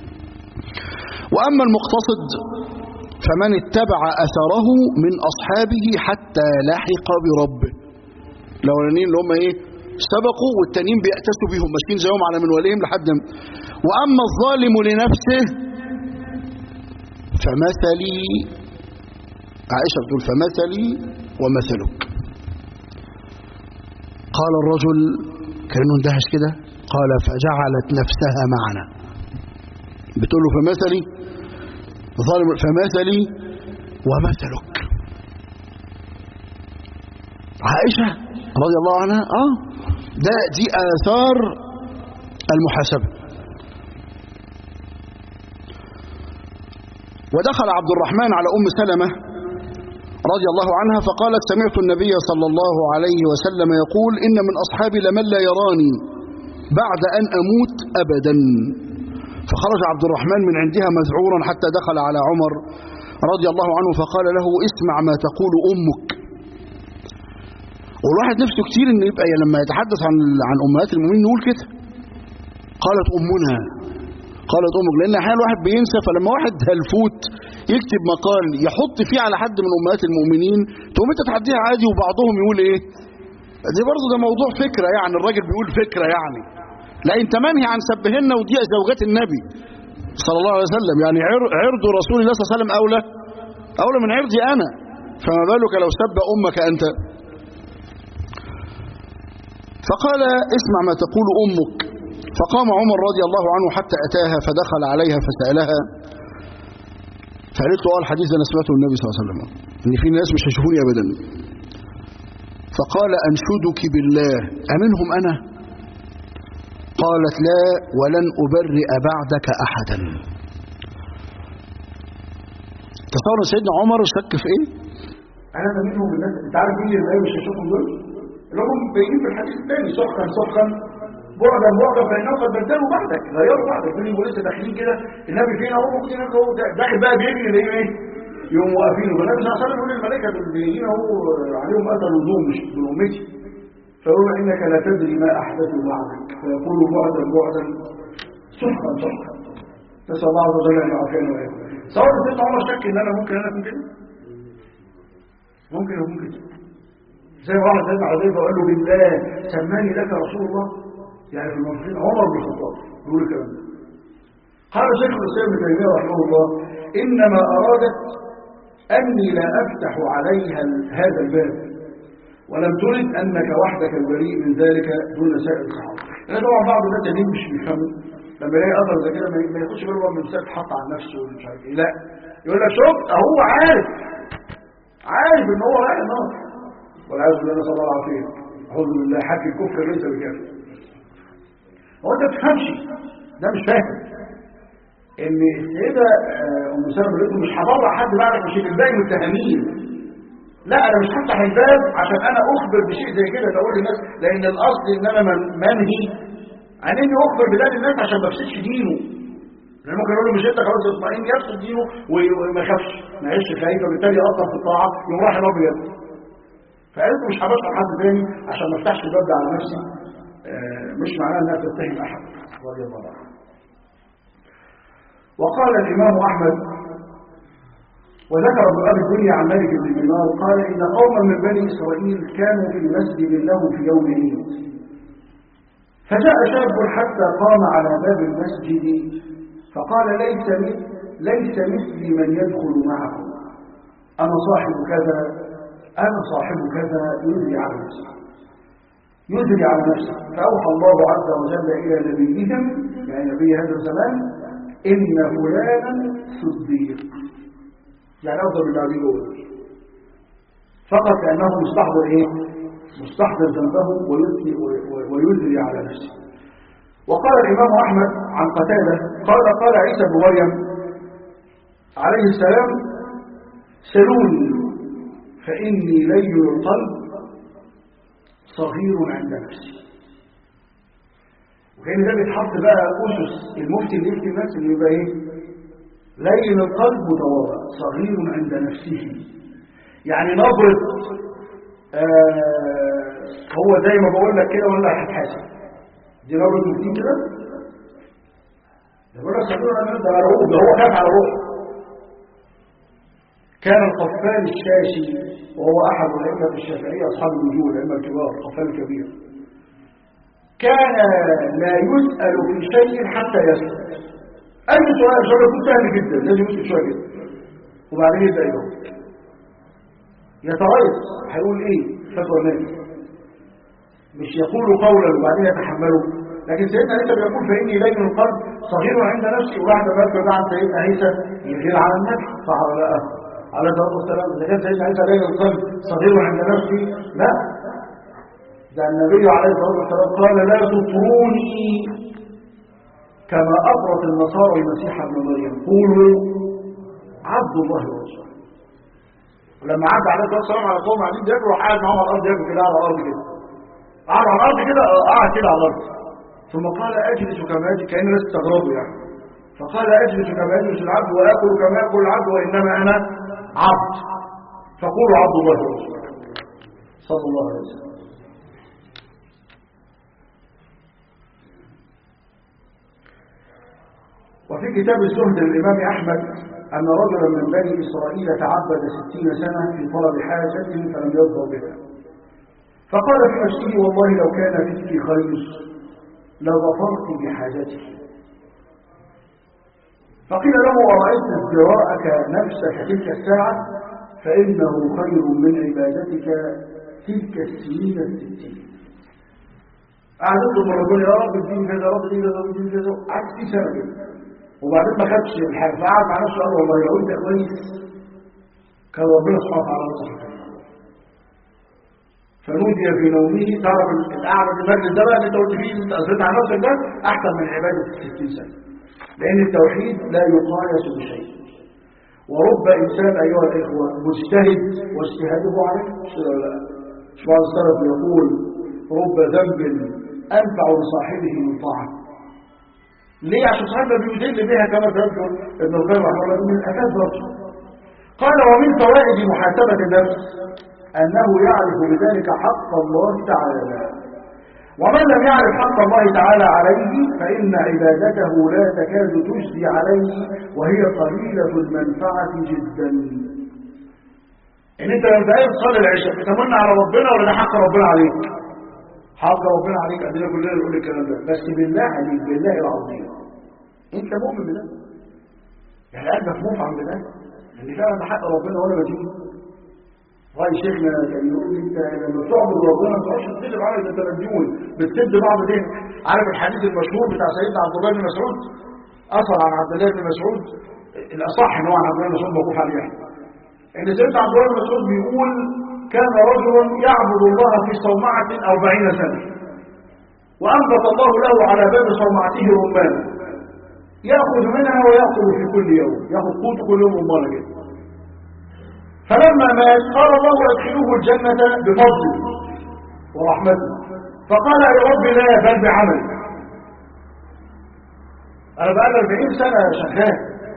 وأما المقتصد فمن اتبع أثره من أصحابه حتى لحق بربه الأولانيين اللي هم ايه سبقوا والتانيين بيأتسوا بيهم ماشيين زيهم على منوالهم لحد ما وأما الظالم لنفسه فمثلي عائشة بتقول فمثلي ومثلك قال الرجل كأنه اندهش كده قال فجعلت نفسها معنا بتقول له فمثلي ظالم فمثلي ومثلك عائشة رضي الله عنها اه ده دي آثار المحاسبة ودخل عبد الرحمن على أم سلمة رضي الله عنها فقالت سمعت النبي صلى الله عليه وسلم يقول إن من أصحابي لمن لا يراني بعد أن أموت أبدا فخرج عبد الرحمن من عندها مذعورا حتى دخل على عمر رضي الله عنه فقال له اسمع ما تقول أمك والواحد نفسه كتير ان يبقى لما يتحدث عن عن امهات المؤمنين نقول كده قالت امنا قالت امك لان احيانا الواحد بينسى فلما واحد هلفوت يكتب مقال يحط فيه على حد من امهات المؤمنين تقوم انت تعديها عادي وبعضهم يقول ايه دي برضه ده موضوع فكره يعني الراجل بيقول فكره يعني لا انت منهي عن سبهن ودي زوجات النبي صلى الله عليه وسلم يعني عرض رسول الله صلى الله عليه وسلم اولى اولى من عرضي انا فما بالك لو سب امك انت فقال اسمع ما تقول أمك فقام عمر رضي الله عنه حتى أتاها فدخل عليها فسألها فقالت له اه الحديث أنا سمعته النبي صلى الله عليه وسلم إن في ناس مش هيشوفوني أبدا فقال أنشدك بالله أمنهم أنا قالت لا ولن أبرئ بعدك أحدا تصور سيدنا عمر شك في ايه انا منهم الناس انت عارف مين اللي مش هيشوفهم دول اللي هم باينين في الحديث الثاني سخا سخا بعدا بعدا فانه قد بدلوا بعدك غيروا بعدك من يقول لسه داخلين كده النبي فينا هو ممكن هو داخل بقى بيجري اللي ايه يوم واقفين والنبي صلى الله عليه وسلم يقول للملائكه دول جايين اهو عليهم اثر نجوم مش من امتي فيقول انك لا تدري ما احدثوا بعدك فيقول بعدا بعدا سخا سخا نسال الله عز وجل ان يعافينا واياكم صور سيدنا عمر شك ان انا ممكن انا اكون كده ممكن اكون كده زي واحد سيدنا حذيفه قال له بالله سماني لك رسول الله يعني في المنافقين عمر بن الخطاب بيقول الكلام ده قال شيخ الاسلام ابن تيميه رحمه الله انما ارادت اني لا افتح عليها هذا الباب ولم ترد انك وحدك البريء من ذلك دون سائر الصحابه لان طبعا بعض الناس اللي مش بيفهموا لما يلاقي اثر زي كده ما ياخدش باله من مسافه حط عن نفسه ومش عارف ايه لا يقول لك شفت هو عارف عارف ان هو رايح النار والعياذ بالله نسال الله العافيه اعوذ بالله حكي الكفر ليس بكافر هو انت ما بتفهمش ده مش فاهم ان السيده ام سلمة قالت مش هطلع حد بعدك مش الباقي متهمين لا انا مش هفتح الباب عشان انا اخبر بشيء زي كده اقول للناس لان الاصل ان انا منهي عن اني اخبر بده للناس عشان ما افسدش دينه لان ممكن اقول له مش انت خلاص اطمئن يفسد دينه وما يخافش ما يعيش خايف وبالتالي يقطع في الطاعه يقوم رايح الابيض فقالت مش هبشر حد تاني عشان ما افتحش الباب ده على نفسي آه مش معناه انها تتهم احد رضي الله عنه وقال الامام احمد وذكر ابن ابي الدنيا عن مالك بن دينار قال ان قوما من بني اسرائيل كانوا في مسجد له في يوم عيد فجاء شاب حتى قام على باب المسجد فقال ليس ليس مثلي من يدخل معكم انا صاحب كذا انا صاحب كذا يدري على نفسه يدري على نفسه فاوحى الله عز وجل الى نبيهم يعني نبي هذا الزمان ان فلانا صديق يعني أفضل من أبي جوه فقط لأنه مستحضر إيه؟ مستحضر ذنبه ويثني ويثري على نفسه وقال الإمام أحمد عن قتادة قال قال عيسى بن مريم عليه السلام سلوني فإني لين القلب صغير عند نفسي وكان ده بيتحط بقى أسس المفتي اللي يفتي الناس اللي يبقى إيه؟ لين القلب متواضع صغير عند نفسه يعني نبرة آه هو زي ما بقول لك كده ولا هتحاسب دي نبرة مفتين كده ده بقول لك صغير عند نفسه ده روح ده هو خاف على روحه كان القفال الشاشي وهو أحد الأئمة الشافعية أصحاب الوجوه الأئمة الكبار القفال الكبير كان لا يسأل في شيء حتى يسأل أي سؤال شوية يكون سهل جدا لازم يسأل شوية جدا وبعدين يبدأ يجاوب يتريث هيقول إيه فتوى النبي مش يقول قولا وبعدين يتحمله لكن سيدنا عيسى بيقول فإني لين القلب صغير عند نفسي وبعد ما يذكر عن سيدنا عيسى يغير على النبي صح ولا لا؟ عليه الصلاة والسلام إذا كان سيدنا عيسى لين القلب صغير عند نفسي لا ده النبي عليه الصلاة والسلام قال لا تطروني كما أطرت النصارى المسيح ابن مريم قولوا عبد الله ورسوله ولما عدى عليه الصلاة والسلام على قوم قاعدين بياكلوا قاعد معاهم على الأرض ياكلوا كده على الأرض كده قعد على الأرض كده قعد كده على الأرض ثم قال أجلس كما أجلس كأن الناس استغربوا يعني فقال أجلس كما يجلس العبد وآكل كما يأكل العبد وإنما أنا عبد فقولوا عبد الله ورسوله صلى الله عليه وسلم وفي كتاب الزهد للإمام أحمد أن رجلا من بني إسرائيل تعبد ستين سنة في طلب حاجته فلم يظهر بها فقال في نفسه والله لو كان فيك خير لظفرت بحاجته فقيل له أرأيت ازدراءك نفسك تلك الساعة فإنه خير من عبادتك تلك السنين الستين قعدت له ربنا يا رب اديني كذا يا رب اديني كذا اديني كذا قعدت في سنة كده وبعدين ما خدش الحاجة فقعد مع نفسه قال والله لو انت كويس كان ربنا سبحانه وتعالى نصحك فنودي في نومه تعرف القعدة في المجلس ده بقى اللي انت قلت فيه انت اثرت على نفسك ده احسن من عبادة 60 سنة لأن التوحيد لا يقايس بشيء ورب إنسان أيها الإخوة مجتهد واجتهاده عليه مش لا مش بعض السلف يقول رب ذنب أنفع لصاحبه من طاعة ليه عشان صاحبه بيدل بها كما تذكر ابن القيم رحمه الله من الأساس برضه قال ومن فوائد محاسبة النفس أنه يعرف بذلك حق الله تعالى ومن لم يعرف حق الله تعالى عليه فإن عبادته لا تكاد تجزي عليه وهي قليلة المنفعة جدا إن أنت لما تقول تصلي العشاء بتمنى على ربنا ولا ده حق ربنا عليك حق ربنا عليك أدينا كلنا نقول الكلام ده بس بالله عليك بالله العظيم أنت مؤمن بده يعني قلبك مفعم بده إن فعلا ده حق ربنا ولا بديه رأي شيخنا كان يقول لي انت لما تعبد ربنا ما تقعدش تقلب على ده انت مجنون بتسد بعض دين عارف الحديث المشهور بتاع سيدنا عبد الله بن مسعود اثر عن عبد الله بن مسعود الاصح ان هو عن عبد الله بن مسعود موقوف عليه ان سيدنا عبد الله بن مسعود بيقول كان رجل يعبد الله في صومعة أربعين سنة وأنبت الله له على باب صومعته رمانا يأخذ منها ويأخذ في كل يوم يأخذ قوت كل يوم رمانا جدا فلما مات قال الله ادخلوه الجنة بفضله ورحمته فقال يا رب لا بل بعمل أنا بقى 40 سنة شغال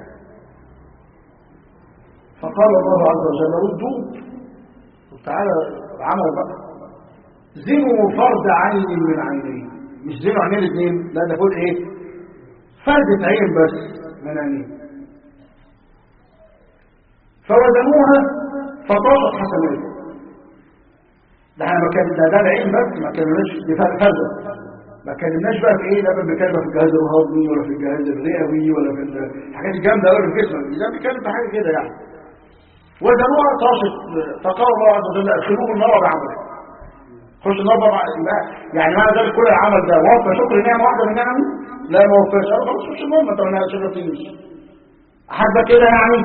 فقال الله عز وجل ردوا تعالى عمل بقى زنوا فرد عين من عينين مش زنوا عينين الاثنين لا ده كل ايه فردة عين بس من عينين فوزنوها فطاشت حسناته ده احنا ما كان ده ده العين بس ما كناش دي فرده ما كلمناش بقى في ايه لا بنتكلم في الجهاز الهضمي ولا في الجهاز الرئوي ولا في الحاجات الجامده قوي في جسمك ده بنتكلم في حاجه كده يعني وزنوها طاشت فقال الله عز وجل ادخلوه النار بعمله خش النار بقى يعني معنى ذلك كل العمل ده وفى شكر نعمه واحده من نعمه لا ما وفاش قال خلاص خش النار ما انت ما شغلتنيش حد كده يعني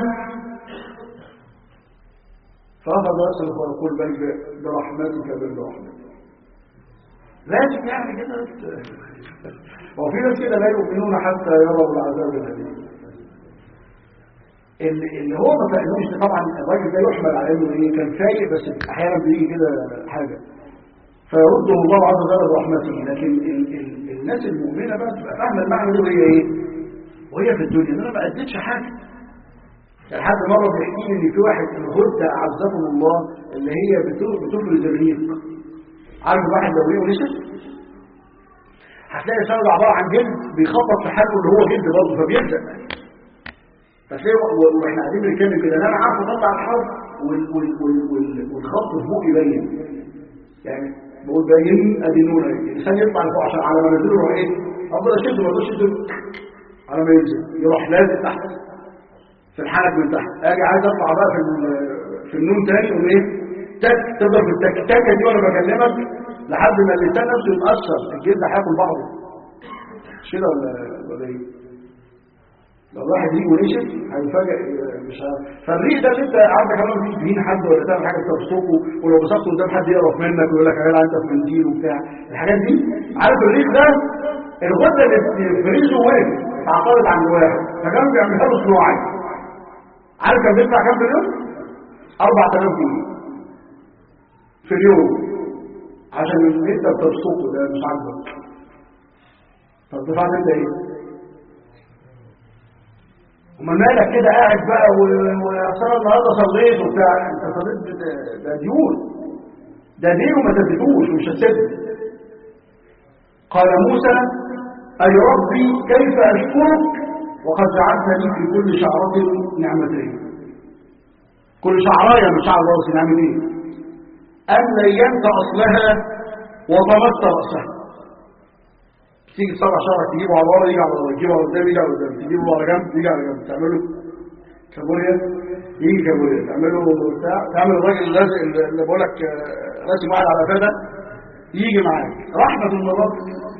فأخذ يصرف ويقول بل برحمتك بل برحمتك لازم يعني كده وفي ناس كده لا يؤمنون حتى يروا العذاب الأليم اللي هو ما فهموش طبعا الراجل ده يحمل على انه ايه كان فايق بس احيانا بيجي كده حاجه فيرده الله عز وجل برحمته لكن ال ال الناس المؤمنه بقى تبقى فاهمه المعنى ده وهي ايه؟ وهي في الدنيا ان انا ما اديتش حاجه يعني حد مره بيحكي لي ان في واحد الغده اعزكم الله اللي هي بتفرز الريق عارف واحد لو ايه ونشف هتلاقي السبب عباره عن جلد بيخبط في حاله اللي هو جلد برضه فبيلزق فتلاقي واحنا قاعدين بنتكلم كده انا عارف اطلع الحرف والخط في بوقي باين يعني بقول باين ادي نور الانسان يطلع لفوق عشان على ما نزله يروح ايه افضل اشده ما اقدرش اشده على ما ينزل يروح لازق تحت في الحلق من تحت اجي عايز اطلع بقى في في النون تاني يقوم ايه تك تفضل في التكتكه دي وانا بكلمك لحد ما اللسان نفسه يتاثر الجلد هياكل بعضه مش كده ولا ولا ايه لو الواحد يجي ونشف هيفاجئ مش عارف فالريق ده اللي انت عندك كمان تيجي تهين حد ولا تعمل حاجه تبسطه ولو بسطته قدام حد يقرف منك ويقول لك يا جدع انت في منديل وبتاع الحاجات دي عارف الريق ده الغده اللي في ريقه وقف اتعطلت عند واحد فكانوا بيعملها له صناعي عارف كان بيدفع كام في اليوم؟ 4000 جنيه في اليوم عشان انت بتبسطه ده مش عاجبك طب دفعت انت ايه؟ وما مالك كده قاعد بقى ويا النهارده صليت وبتاع انت صليت ده ديون ده دين وما سددوش ومش هتسد قال موسى اي ربي كيف اشكرك وقد جعلت لي في كل شعرة نعمتين كل شعرايه من شعر راسي نعمتين ان لينت اصلها وطمست راسها تيجي تسرع شعرك تجيبه على ورا يجي على ورا تجيبه على قدام يجي على قدام تجيبه على جنب يجي على جنب تعمله كابوريا يجي كابوريا تعمله بتاع تعمل الراجل اللازق اللي بقول لك راسم واحد على فدا يجي معاك رحمه من الله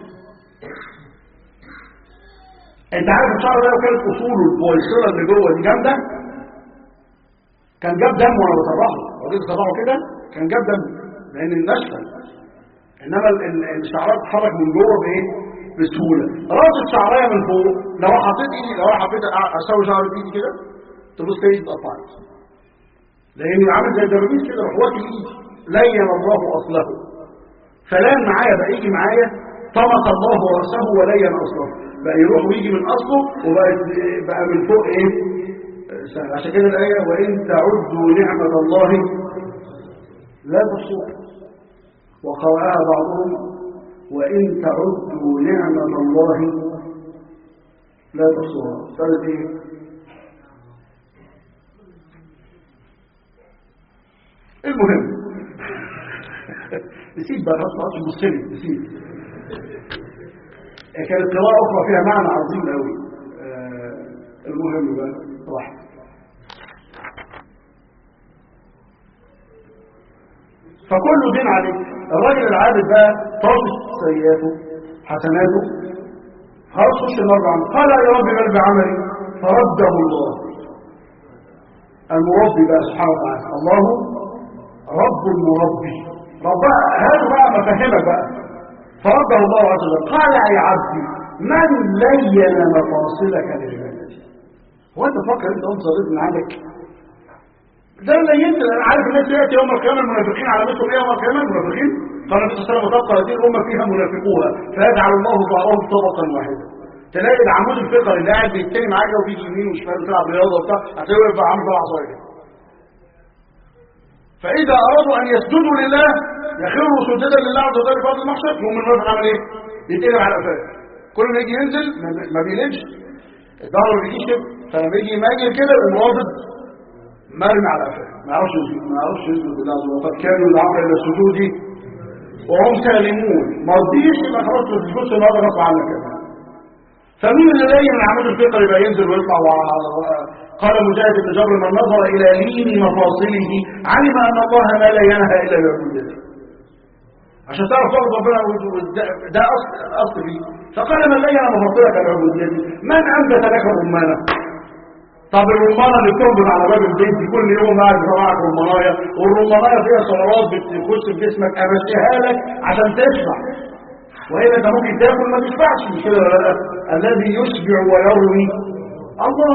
انت عارف الشعر ده لو كانت اصوله البويصله اللي جوه دي جامده كان جاب دم وانا بطلعه لو جيت اطلعه كده كان جاب دم لان النشفه انما الشعرات تتحرك من جوه بايه بسهوله راس الشعريه من فوق لو حطيت ايدي لو حطيت اسوي شعر بايدي كده تبص تلاقي ايدي اتقطعت لانه عامل زي الدبابيس كده روح واكل ايدي لين الله اصله فلان معايا بقى يجي معايا طمس الله راسه ولين اصله بقى يروح ويجي من اصله وبقى بقى من فوق ايه سهل عشان كده الايه وان تعدوا نعمه الله لا تحصوها وقرأها بعضهم وإن تعدوا نعمة الله لا تحصوها قالت ايه المهم نسيب بقى خلاص خلاص المسلم نسيب كانت قراءة أخرى فيها معنى عظيم قوي آه المهم بقى واحد فكله دين عليك الراجل العابد بقى طاشت سيئاته حسناته خلاص خش النار عنه قال يا رب بل بعملي فرده الله المربي بقى سبحانه وتعالى الله رب المربي رب هذا بقى مفهمك بقى فرده الله عز وجل قال يا عبدي من لين مفاصلك لعبادتي هو انت فكر انت قمت صليت من عندك ده اللي ينزل انا عارف الناس ياتي يوم القيامه المنافقين على مثل ايه يوم القيامه المنافقين قال النبي صلى الله عليه وسلم وتبقى هذه الامه فيها منافقوها فيجعل الله بعضهم طبقا واحده تلاقي العمود الفقري اللي قاعد بيتكلم معاك وبيجي يمين وشمال وتلعب رياضه وبتاع هتلاقيه واقف عامل طبعا صغير فاذا ارادوا ان يسجدوا لله يخروا سجدا لله عز وجل في ارض المحشر يقوم الناس عمل ايه؟ يتقلب على قفاه كل ما يجي ينزل ما بيلمش الظهر ما بيجيش كده فلما يجي يميل كده يقوم رافض مرمي على قفاه ما يعرفش يسجد ما يعرفش يسجد لله عز وجل وقد كانوا يدعون الى السجود وهم سالمون ما رضيش يبقى خلاص ما تسجدش النهارده غصب عنك كمان فمين اللي لاقي من عمود الفقر يبقى ينزل ويطلع وع- قال مجاهد بن جبر من نظر الى لين مفاصله علم ان الله ما لا ينهى الا بعبودته عشان تعرف فضل ربنا وده ده اصل الاصل فيه فقال من لين مفاصلك بعبوديته من انبت لك الرمانه طب الرمانه اللي بتنبت على باب البيت دي كل يوم قاعد تطلعك رمانايه والرمانايه فيها سعرات بتخش في جسمك امشيها لك عشان تشبع والا انت ممكن تاكل ما تشبعش مش كده ولا لا الذي يشبع ويروي الله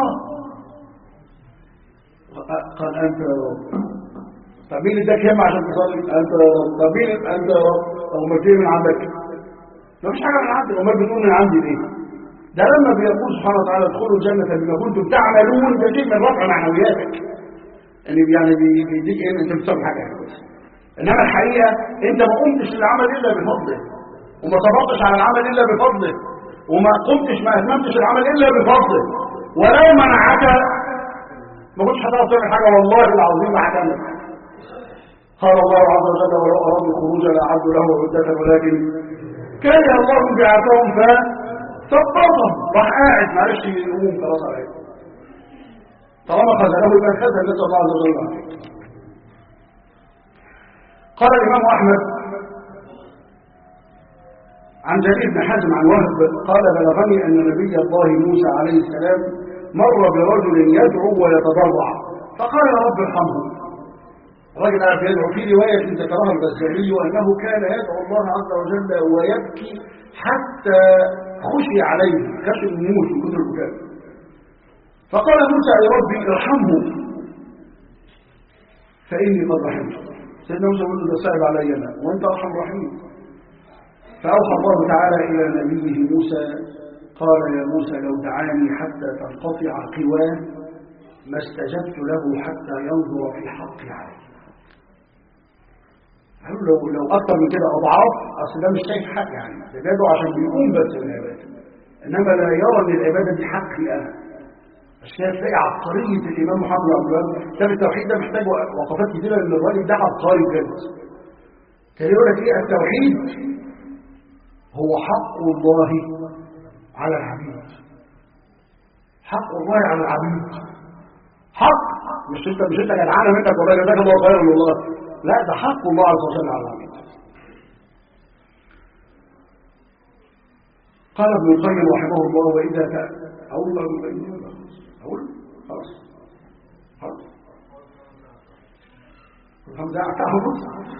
قال انت يا رب طب مين اداك همه عشان تصلي انت يا رب طب مين انت يا رب طب ما تيجي من عندك ما فيش حاجه من عندك امال بتقول من عندي ليه ده لما بيقول سبحانه وتعالى ادخلوا الجنه بما كنتم تعملون ده شيء من رفع معنوياتك اللي يعني بي- بيديك ايه انت بتسوي حاجه كويسه انما الحقيقه انت ما قمتش للعمل الا بفضله وما صبرتش على العمل الا بفضله وما قمتش ما اتممتش العمل الا بفضله ولو منعك ما كنتش هتعرف تعمل حاجه والله العظيم ما هتعمل قال الله عز وجل ولو ارادوا الخروج لاعدوا له عده ولكن كره الله بعثهم فثبطهم راح قاعد معلش يقوم خلاص عليه طالما خذله يبقى خذل نسال الله عز وجل العافيه قال الامام احمد عن جرير بن حازم عن وهب قال بلغني ان نبي الله موسى عليه السلام مر برجل يدعو ويتضرع فقال يا رب ارحمه الرجل قاعد يدعو في روايه ذكرها الغزالي انه كان يدعو الله عز وجل ويبكي حتى خشي عليه خشي الموت من كثر البكاء فقال موسى يا ربي ارحمه فاني قد رحمته سيدنا موسى يقول له ده صعب علي انا وانت ارحم رحيم فأوحى الله تعالى إلى نبيه موسى قال يا موسى لو دعاني حتى تنقطع قواه ما استجبت له حتى ينظر في حقي عليه قالوا لو لو أكثر من كده أضعاف أصل ده مش شايف حق يعني ده بيدعو عشان بيقوم بس من العبادة إنما لا يرى إن العبادة دي حقي أنا عشان كده تلاقي عبقرية الإمام محمد عبد الوهاب كتاب التوحيد ده محتاج وقفات كتيرة لأن الراجل ده عبقري بجد كان يقول لك إيه التوحيد هو حق الله على العبيد حق الله على العبيد حق مش انت مش انت جدعانه منك والله جزاك الله خيرا والله لا ده حق الله عز وجل على العبيد قال ابن القيم رحمه الله واذا ت... اقول له ابن القيم ولا خلاص اقول خلاص خلاص الحمد لله اعتقد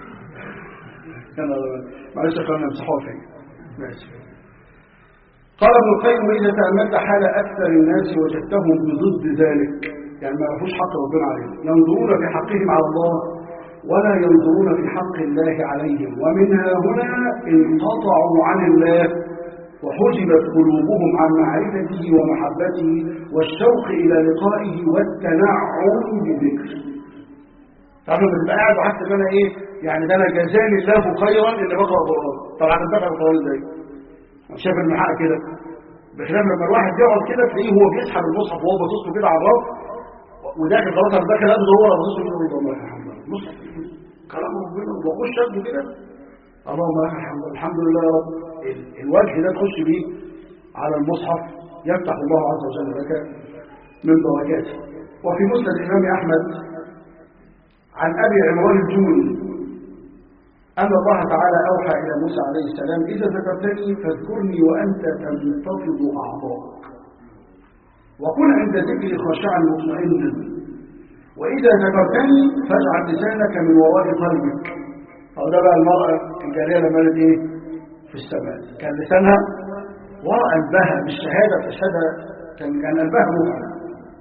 معلش يا اخوانا امسحوها فيا ماشي قال ابن القيم إذا تأملت حال أكثر الناس وجدتهم بضد ذلك يعني ما يعرفوش حق ربنا عليهم ينظرون في حقهم على الله ولا ينظرون في حق الله عليهم ومنها هنا انقطعوا عن الله وحجبت قلوبهم عن معرفته ومحبته والشوق إلى لقائه والتنعم بذكره تعرف لما تبقى قاعد وحاسس ان انا ايه يعني ده انا جزاني الله خيرا اللي بقرا قران طبعا بقرا قران ازاي شايف المحقق كده بخلاف لما الواحد يقعد كده تلاقيه هو بيسحب المصحف وهو باصص له كده على الراس وداخل خلاص انا داخل ابدا هو ولا باصص له يقول الله الحمد لله المصحف كلام ربنا واخش ابدا كده اللهم لك الحمد الحمد لله يا رب ال- الوجه ده تخش بيه على المصحف يفتح الله عز وجل لك من بركاته وفي مسند الامام احمد عن أبي عمران الجوني أن الله تعالى أوحى إلى موسى عليه السلام إذا ذكرتني فاذكرني وأنت تنتفض أعضاءك وكن عند ذكري خاشعا مطمئنا وإذا ذكرتني فاجعل لسانك من وراء قلبك أو ده بقى المرأة الجارية لما قالت إيه في السماء كان لسانها وراء قلبها مش شهادة تشهدها كان كان قلبها مؤمن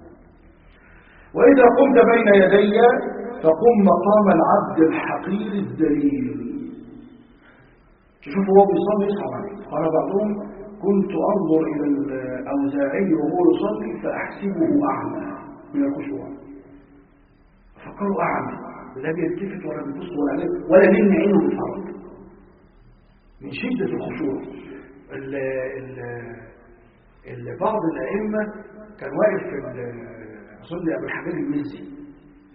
وإذا قمت بين يدي فقم مقام العبد الحقير الذليل شوف هو بيصلي يصحى عليه قال بعضهم كنت انظر الى الاوزاعي وهو يصلي فاحسبه اعمى من الخشوع فكروا اعمى لا بيلتفت ولا بيبص ولا عليه ولا من عينه بيتحرك من شده الخشوع ال ال ال بعض الائمه كان واقف في اظن ابو الحميد المزي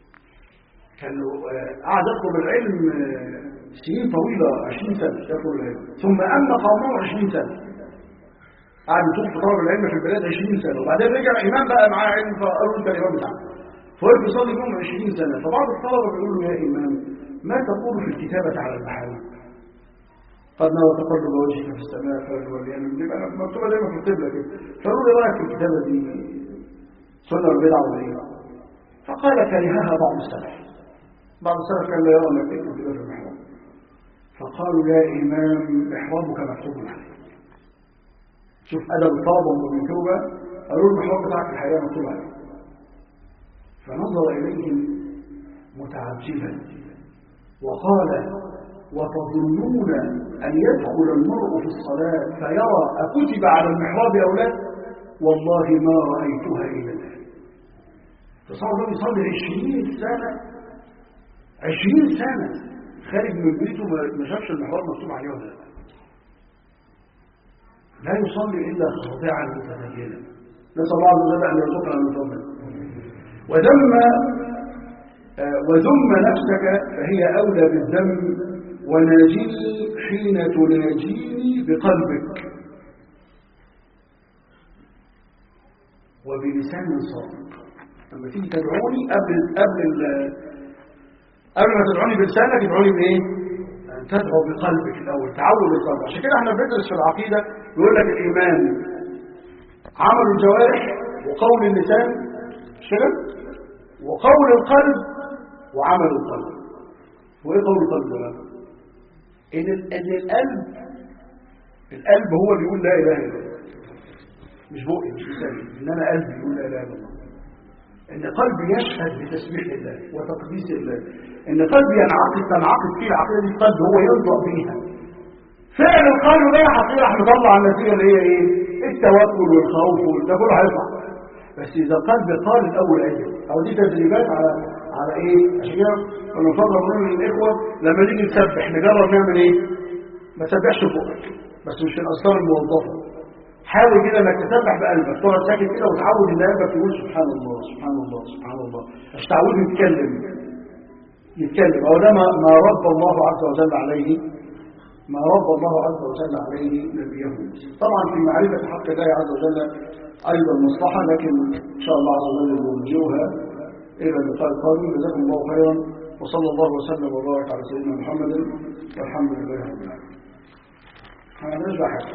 كان له آه، قعد يطلب العلم آه، سنين طويلة 20 سنة يطلب العلم ثم أما قومه 20 سنة قعد يطوف في طلب العلم في البلاد 20 سنة وبعدين رجع إمام بقى معاه علم فقالوا أنت الإمام بتاعك فوقف يصلي بهم 20 سنة فبعض الطلبة بيقولوا له يا إمام ما تقول في الكتابة على المحاور قد نوى تقلب وجهك في السماء فلولينا بنبقى مكتوبة دايما في القبلة كده فقالوا لي رأيك في الكتابة دي سنة ولا بدعة ولا إيه فقال كرهها بعض السلف بعض السلف كان لا يرى انك تكتب كده في المحراب فقالوا يا إمام محرابك مكتوب عليه شوف أدب الطلبة والمكتوبة قالوا له المحراب بتاعك الحقيقة مكتوب عليه فنظر إليهم متعجبا وقال وتظنون أن يدخل المرء في الصلاة فيرى أكتب على المحراب أو لا والله ما رأيتها إلا الآن تصور له يصلي 20 سنة 20 سنة خارج من بيته ما ما شافش المحراب مكتوب عليه ولا لا لا يصلي إلا خاضعا متذكرا نسأل الله عز وجل أن يرزقنا من فضله وذم آه، وذم نفسك فهي أولى بالذم وناجيني حين تناجيني بقلبك وبلسان صادق لما تيجي تدعوني قبل قبل ال- قبل ما تدعوني بلسانك تدعوني بايه؟ أن تدعو بقلبك الاول تعود القلب عشان كده احنا بندرس في العقيده يقول لك الايمان عمل الجوارح وقول اللسان مش كده؟ وقول القلب وعمل القلب وايه قول القلب ده؟ ان ال- ان القلب القلب هو اللي يقول لا اله الا الله مش بقي مش لساني انما قلبي يقول لا اله الا الله ان قلبي يشهد بتسبيح الله وتقديس الله ان قلبي ينعقد تنعقد فيه العقيده دي القلب هو ينطق بيها فعل القلب ده يا حقيقه راح نطلع النتيجه اللي هي ايه التوكل والخوف ده كله هيطلع بس اذا القلب قال الاول اجل او دي تدريبات على على ايه عشان كده كنا نفضل نقول للاخوه لما نيجي نسبح نجرب نعمل ايه ما تسبحش بقك بس مش في الاذكار الموظفه حاول كده انك تسبح بقلبك تقعد ساكت كده وتعود ان قلبك يقول سبحان الله سبحان الله سبحان الله مش تعود يتكلم يتكلم او ده ما ما رب الله عز وجل عليه ما رب الله عز وجل عليه نبيه طبعا في معرفه حق الله عز وجل ايضا مصلحه لكن ان شاء الله عز وجل نرجوها الى اللقاء القادم جزاكم الله خيرا وصلى الله وسلم وبارك على سيدنا محمد والحمد لله رب العالمين. هنرجع حاجه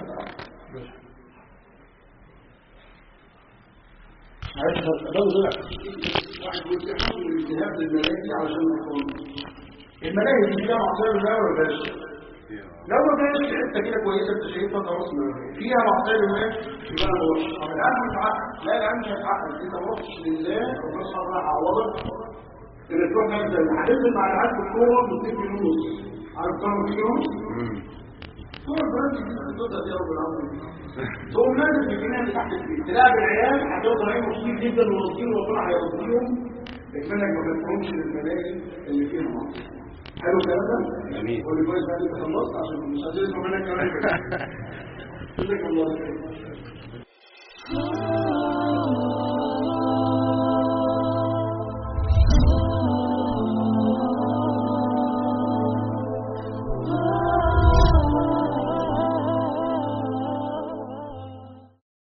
معلش ده ضلع واحد يقول لي حصل الاجتهاد للملاهي دي علشان نكون الملاهي دي فيها معصيه ولا ما فيهاش؟ لو ما فيهاش في حته كده كويسه انت شايفها خلاص ما- فيها معصيه لله يبقى انا بروح طب الان مش هتعقل لا الان مش هتعقل انت ما رحتش لله ربنا سبحانه وتعالى عوضك انك تروح مثلا هتنزل مع العيال في الكوره ب 2 جنيه ونص عارف كام جنيه ونص؟ هو البلد دي بتبدا دي رب العالمين تقوم نازل في الجنيه اللي تحت البيت تلاقي العيال هتفضل عين مبسوطين جدا وراسين وربنا هيرضيهم اتمنى ما تدخلهمش للملاهي اللي فيها مصر حلو الكلام ده؟ جميل. واللي كويس بقى انت خلصت عشان مش عايزين نسمع منك كلام جزاك الله خير